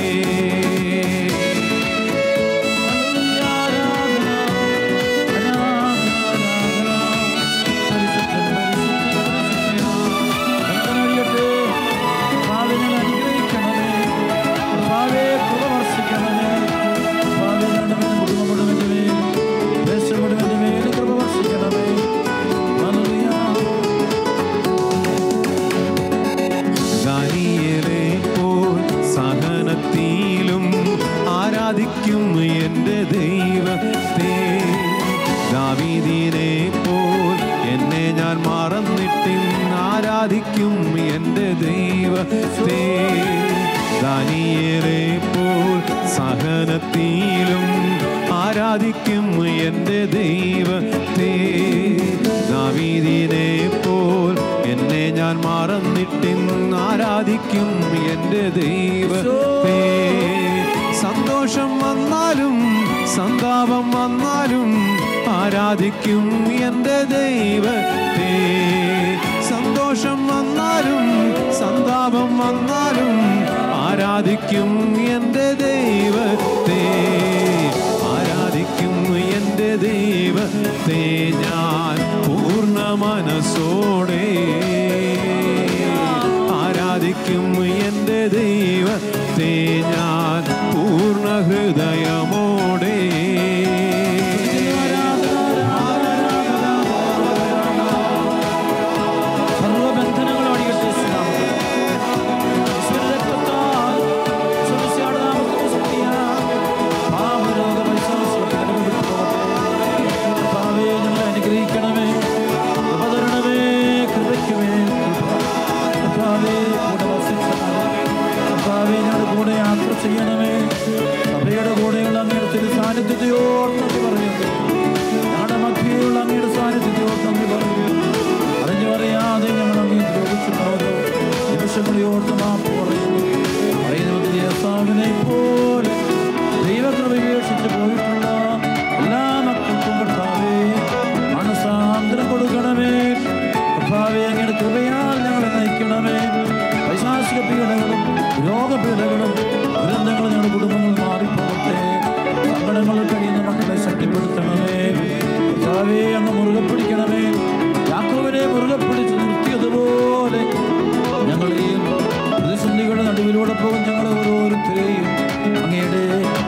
ദാനിയേലെ പോൽ സഹനത്തിലും ആരാധിക്കും എൻ്റെ ദൈവത്തെ ദാവീദിനെ പോൽ എന്നെ ഞാൻ മറന്നിട്ടിന്ന് ആരാധിക്കും എൻ്റെ ദൈവത്തെ ദാനിയേലെ പോൽ സഹനത്തിലും ആരാധിക്കും എൻ്റെ ദൈവത്തെ ദാവീദിനെ പോൽ എന്നെ ഞാൻ മറന്നിട്ടിന്ന് ആരാധിക്കും എൻ്റെ ദൈവത്തെ സന്തോഷം വന്നാലും സന്താപം വന്നാലും ആരാധിക്കും എൻ്റെ ദൈവത്തെ സന്തോഷം വന്നാലും സന്താപം വന്നാലും ആരാധിക്കും എൻ്റെ ദൈവത്തെ ആരാധിക്കും എൻ്റെ ദൈവത്തെ ഞാൻ പൂർണ്ണ മനസ്സോടെ ആരാധിക്കും എൻ്റെ ദൈവത്തെ ഞാൻ പൂർണ്ണ ഹൃദയമോടെ സർവബന്ധനങ്ങളും അടിയട്ടെ യേശുനാമത്തിൽ. യേശുവിന്റെ രക്തത്താൽ യേശുമിശിഹായുടെ നാമത്തിൽ ശക്തിയാൽ പാപരോഗ പൈശാചിക കടങ്ങൾ വിട്ടുപോകട്ടെ. കർത്താവേ, ഞങ്ങളെ അനുഗ്രഹിക്കണമേ കൃപ തരണമേ കൃപയ്ക്ക് മേൽ കൃപ. കർത്താവേ, കൂടെ വസിച്ചതാണേ. കർത്താവേ, ഞങ്ങളുടെ കൂടെ യാത്ര ചെയ്യണമേ സാന്നിധ്യത്തെയോട് നന്ദി പറയുന്നു ഞങ്ങളുടെ മധ്യയുള്ള അങ്ങയുടെ സാന്നിധ്യത്തെയോട് നന്ദി പറയുന്നു അറിഞ്ഞു അറിയാതെ ഞങ്ങൾ അങ്ങേ ദ്രോഹിച്ചിട്ടുണ്ടോ നിമിഷങ്ങളെയോർത്ത് മാപ്പ് പറയുന്നു പറയുന്നത് യേസാവിനെ പോലെ ദൈവകൃപ ഉപേക്ഷിച്ച് പോയിട്ടുള്ള എല്ലാ മക്കൾക്കും കർത്താവേ മനസാന്തരം കൊടുക്കണമേ കർത്താവേ അങ്ങയുടെ കൃപയാൽ ഞങ്ങളെ നയിക്കണമേ പൈശാചിക പീഡകളും രോഗപീഡകളും ദുരന്തങ്ങളും ഞങ്ങളുടെ കുടുംബങ്ങൾ മാറിപ്പോകട്ടെ സങ്കടങ്ങളിൽ കഴിയുന്ന മക്കളെ ശക്തിപ്പെടുത്തണമേ കർത്താവേ അങ്ങ് മുറുകെ പിടിക്കണമേ യാക്കോവിനെ മുറുകെ പിടിച്ച് നിർത്തിയതുപോലെ ഞങ്ങളെയും പ്രതിസന്ധികളുടെ നടുവിലൂടെ പോകും ഞങ്ങളെ ഓരോരുത്തരെയും അങ്ങയുടെ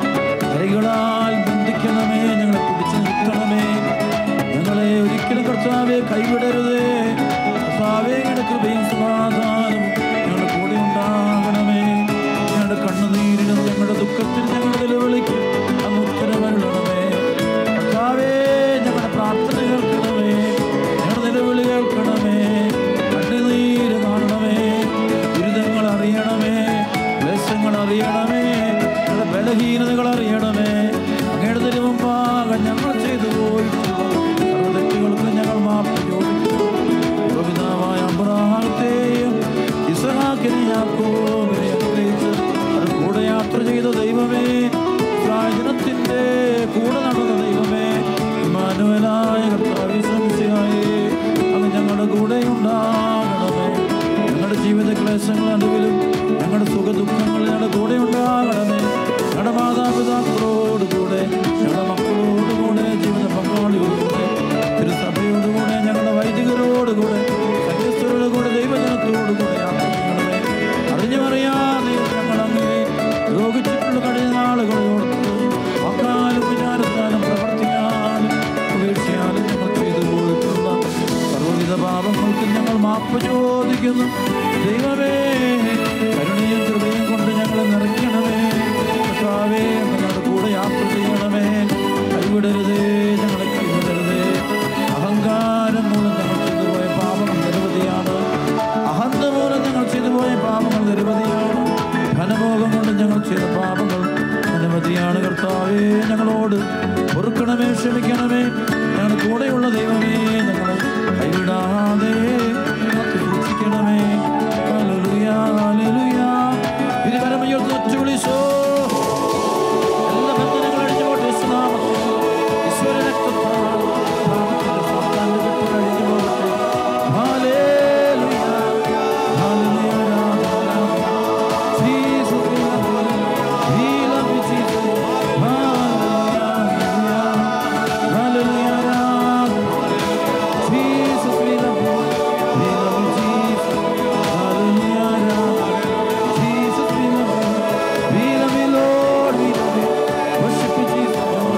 കൈകളാൽ ബന്ധിക്കണമേ ഞങ്ങളെ പിടിച്ചു നിർത്തണമേ ഞങ്ങളെ ഒരിക്കലും കർത്താവെ കൈവിടരുതേ കർത്താവേ ഞങ്ങളുടെ കൃപയും സമാധാനവും ഞങ്ങളുടെ കൂടെ ഉണ്ടാകണമേ ഞങ്ങളുടെ കണ്ണുനീരിനും ഞങ്ങളുടെ ദുഃഖത്തിൽ ഞങ്ങളുടെ നിലവിളിക്കും അങ്ങ് ഉത്തരവരുളണമേ കർത്താവേ ഞങ്ങളുടെ പ്രാർത്ഥന കേൾക്കണമേ ഞങ്ങളുടെ നിലവിളി കേൾക്കണമേ കണ്ണുനീര് കാണണമേ ദുരിതങ്ങൾ അറിയണമേ ക്ലേശങ്ങൾ അറിയണമേ ഞങ്ങളുടെ ബലഹീനതകൾ അറിയണമേ അങ്ങയുടെ തിരുമുമ്പാകെ ഞങ്ങൾ ചെയ്തു പോയിട്ടുള്ള സർവ്വ തെറ്റുകൾക്ക് ഞങ്ങൾ മാപ്പ് ചോദിക്കുന്നു പിതാവായ അബ്രഹാമത്തെയും ഇസഹാക്കിനെ യാക്കോബിനെ അനുഗ്രഹിച്ച് അത് കൂടെ യാത്ര ചെയ്ത ദൈവമേ ജനത്തിന്റെ കൂടെ നടന്ന ദൈവമേ ഇമ്മാനുവലായ കർത്താവേ സംശയായേ അങ്ങ് ഞങ്ങളുടെ കൂടെ ഉണ്ടാകണമേ ഞങ്ങളുടെ ജീവിത ക്ലേശങ്ങൾ നടുവിലും ഞങ്ങളുടെ സുഖ ദുഃഖങ്ങൾ ഞങ്ങളുടെ കൂടെ ഉണ്ടാകണമേ ഞങ്ങളുടെ മാതാപിതാക്കളോട് കൂടെ ഞങ്ങളുടെ മക്കളോട് കൂടെ ജീവിത പങ്കാളികളോട് തിരുസഭയോട് കൂടെ ഞങ്ങളുടെ വൈദികരോട് കൂടെ സന്യസ്തരോട് കൂടെ ദൈവജനത്തോട് കൂടെ യാത്ര ചെയ്യണമേ അറിഞ്ഞു അറിയാതെ ഞങ്ങൾ അങ്ങേ രോഗിച്ചിട്ടുള്ള കഴിഞ്ഞ നാളുകളോട് വാക്കാലും വിചാരത്താലും പ്രവർത്തിയാലും ഉപേക്ഷയാലും ഞങ്ങൾ ചെയ്തു പോയിട്ടുള്ള സർവ്വവിധ പാപങ്ങൾക്ക് ഞങ്ങൾ മാപ്പ് ചോദിക്കുന്നു ദൈവമേ കരുണയും കൃപയും കൊണ്ട് ഞങ്ങളെ നിറയ്ക്കണമേ കർത്താവേ ഞങ്ങളുടെ കൂടെ യാത്ര ചെയ്യണമേ കൈവിടരുതേ ഞങ്ങളെ കൈവിടരുതേ അഹങ്കാരം മൂലം ഞങ്ങൾ ചെയ്തുപോയ പാപങ്ങൾ നിരവധിയാണ് അഹന്ത മൂലം ഞങ്ങൾ ചെയ്തുപോയ പാപങ്ങൾ നിരവധിയാണ് ധനഭോഗം കൊണ്ട് ഞങ്ങൾ ചെയ്ത പാപങ്ങൾ അനവധിയാണ് കർത്താവേ ഞങ്ങളോട് പൊറുക്കണമേ ക്ഷമിക്കണമേ ഞങ്ങളുടെ കൂടെയുള്ള ദൈവമേ ഞങ്ങൾ കൈവിടാതെ കാത്തു സൂക്ഷിക്കണമേ ഹല്ലേലൂയ, ഹല്ലേലൂയ. ഇരുകരമുയർത്തി ഒറ്റ വിളിച്ചോ. എല്ലാ ബന്ധനങ്ങളും അഴിഞ്ഞുപോട്ടെ യേശുനാമത്തിൽ. യേശുവിന്റെ രക്തത്താൽ നാമത്തിന്റെ സാത്താന്റെ കെട്ടുകൾ അഴിഞ്ഞുപോകട്ടെ. ഹല്ലേലൂയ, ഹല്ലേലൂയ, ആരാധന. Jesus, we love you. We love you, Jesus. Hallelujah, hallelujah, hallelujah. Jesus, we love you. We love you, Jesus. Hallelujah. Jesus, we love you. We love you, Lord. We love you. Worship you, Jesus.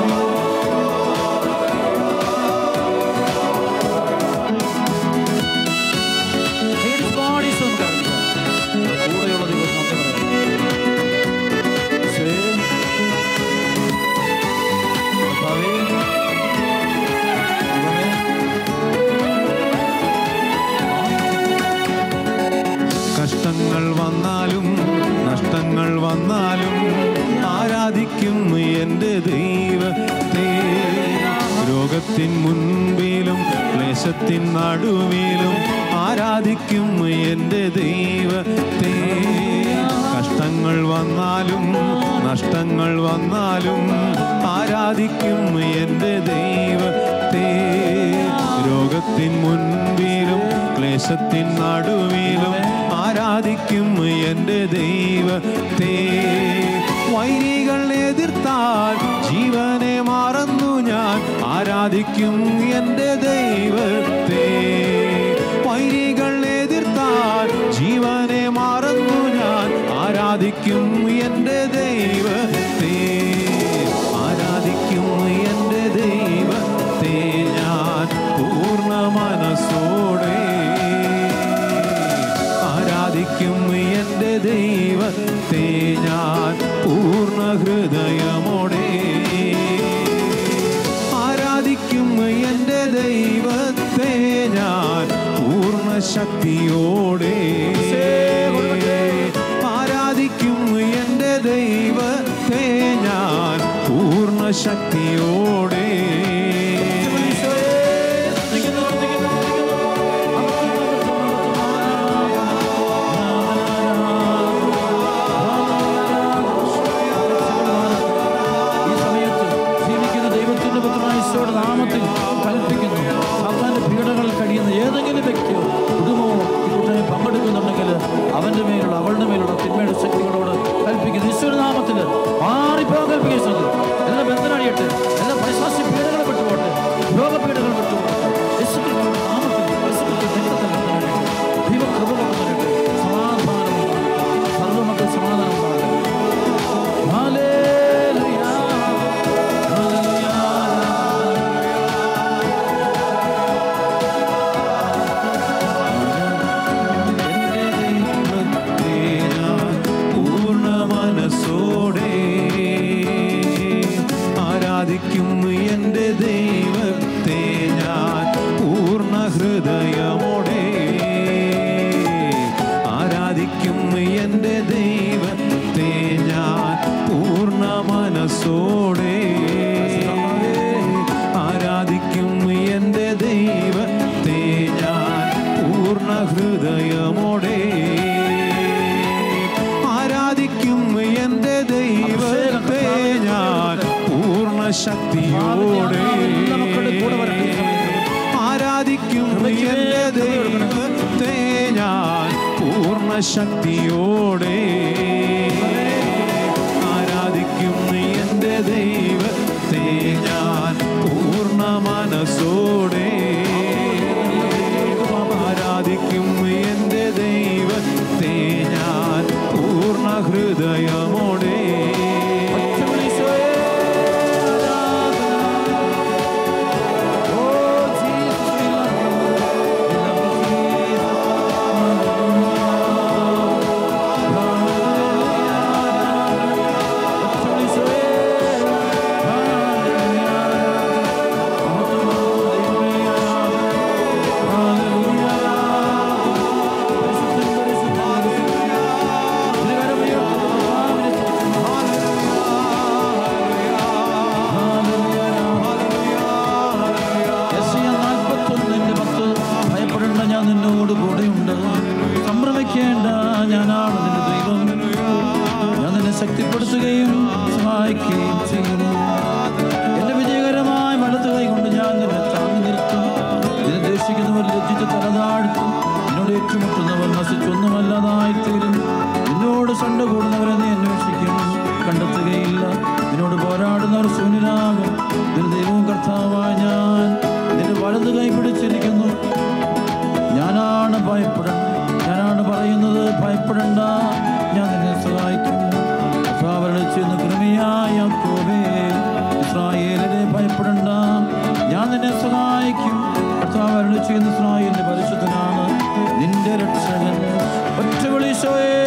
His body is on കൂടെയുള്ള ദിവസം കഷ്ടങ്ങൾ വന്നാലും നഷ്ടങ്ങൾ വന്നാലും ആരാധിക്കും എൻ്റെ ദൈവത്തെ രോഗത്തിൻ മുൻപിലും ക്ലേശത്തിൻ നടുവിലും ആരാധിക്കും എൻ്റെ ദൈവത്തെ കഷ്ടങ്ങൾ വന്നാലും നഷ്ടങ്ങൾ വന്നാലും ആരാധിക്കും എൻ്റെ ദൈവത്തെ രോഗത്തിൻ മുൻപിലും ക്ലേശത്തിൻ നടുവിലും ആരാധിക്കും എൻ്റെ ദൈവത്തെ വൈരികൾ എതിർത്താൽ ജീവനെ മറന്നു ഞാൻ ആരാധിക്കും എൻ്റെ ദൈവത്തെ വൈരികൾ എതിർത്താൽ ജീവനെ മറന്നു ഞാൻ ആരാധിക്കും എൻ്റെ ദൈവത്തെ ആരാധിക്കും എൻ്റെ ദൈവത്തെ ഞാൻ പൂർണ്ണ മനസ്സോടെ ആരാധിക്കും എൻ്റെ ദൈവത്തെ ഞാൻ പൂർണ്ണ ഹൃദയമോടെ ആരാധിക്കും എൻ്റെ ദൈവത്തെ ഞാൻ പൂർണ്ണ ശക്തിയോടെ ആരാധിക്കും ശക്തിയോടെ ഈ സമയത്ത് ജീവിക്കുന്ന ദൈവത്തിന്റെ പുത്രനായ ഈശോയുടെ നാമത്തിൽ കൽപ്പിക്കുന്നു സാത്താന്റെ പീഡകൾ കഴിയുന്ന ഏതെങ്കിലും വ്യക്തിയോ കുടുംബമോ ഈ കൂട്ടായ്മ പങ്കെടുക്കുന്നുണ്ടെങ്കിൽ അവന്റെ മേലുള്ള അവളുടെ മേലുള്ള തിന്മയുടെ ശക്തികളോട് കൽപ്പിക്കുന്നു ഈശോയുടെ നാമത്തിൽ മാറിപ്പോകാൻ കൽപ്പിക്കുന്നത് എല്ലാ ബന്ധനടിയട്ടെ എല്ലാ പൈശാസ്യ പീഡകൾ വിട്ടുപോട്ടെ രോഗപീഡകൾ വിട്ടുപോട്ടെ യേശുക്രിസ്തുവിന്റെ നാമത്തിൽ യേശുക്രിസ്തുവിന്റെ രക്തത്തിൽ ബന്ധനടിയട്ടെ. ദൈവകൃപ കൊണ്ടുവരട്ടെ. സമാധാനം ഉണ്ടാകട്ടെ. സർവ്വമക്കൾ സമാധാനം ഉണ്ടാകട്ടെ. ഹല്ലേലൂയ. ഹല്ലേലൂയ. എന്റെ ദൈവത്തെ ഞാൻ പൂർണ്ണ മനസ്സോടെ ആരാധിക്കും എന്റെ ദൈവത്തെ ഞാൻ പൂർണ്ണ ഹൃദയമോടെ ആരാധിക്കും എന്റെ ദൈവത്തെ ഞാൻ പൂർണ്ണ മനസ്സോടെ ആരാധിക്കും എന്റെ ദൈവത്തെ ഞാൻ പൂർണ്ണ ഹൃദയമോടെ ആരാധിക്കും എന്റെ ദൈവത്തെ ഞാൻ പൂർണ്ണ ശക്തിയോടെ ആരാധിക്കും എന്റെ ദൈവത്തെ ഞാൻ പൂർണ്ണ ശക്തിയോടെ ആരാധിക്കും എന്റെ ദൈവത്തെ ഞാൻ പൂർണ്ണ മനസ്സോടെ ആരാധിക്കും എന്റെ ദൈവത്തെ ഞാൻ പൂർണ്ണ ഹൃദയമോടെ യെശയ്യാ 41 പത്ത്, ഭയപ്പെടേണ്ട ഞാൻ നിന്നോട് കൂടെയുണ്ട് സംഭ്രമിക്കേണ്ട ഞാനാണ് നിന്റെ ദൈവം ഞാൻ നിന്നെ ശക്തിപ്പെടുത്തുകയും സഹായിക്കുകയും ചെയ്യുന്നു എന്റെ വിജയകരമായ വലത്ത് കൈ കൊണ്ട് ഞാൻ നിന്നെ താങ്ങി നിർത്തും നിന്നെ ദ്വേഷിക്കുന്നവർ ലജ്ജിച്ച് തലതാഴ്ത്തും നിന്നോട് ഏറ്റുമുട്ടുന്നവർ നശിച്ചൊന്നുമല്ലാതായി തീരും നിന്നോട് സണ്ട കൂടുന്നവരെ നീ അന്വേഷിക്കും കണ്ടെത്തുകയില്ല നിന്നോട് പോരാടുന്നവർ ശൂന്യനാകും നിന്റെ ദൈവവും കർത്താവായ ഞാൻ നിന്റെ വലത് കൈ പിടിച്ചിരിക്കുന്നു ഞാനാണ് ഭയപ്പെടേണ്ട ഞാനാണ് പറയുന്നത് ഭയപ്പെടേണ്ട ഞാൻ നിന്നെ സഹായിക്കും കർത്താവരുടെ ചെന്ന് കൃമിയായ യാക്കോബേ, ഇസ്രായേലിനെ ഭയപ്പെടേണ്ട ഞാൻ നിന്നെ സഹായിക്കും കർത്താവരുടെ ചെയ്യുന്ന ഇസ്രായേലിന്റെ പരിശുദ്ധനാണ് നിന്റെ രക്ഷകൻ ഒറ്റ വിളിശോയേ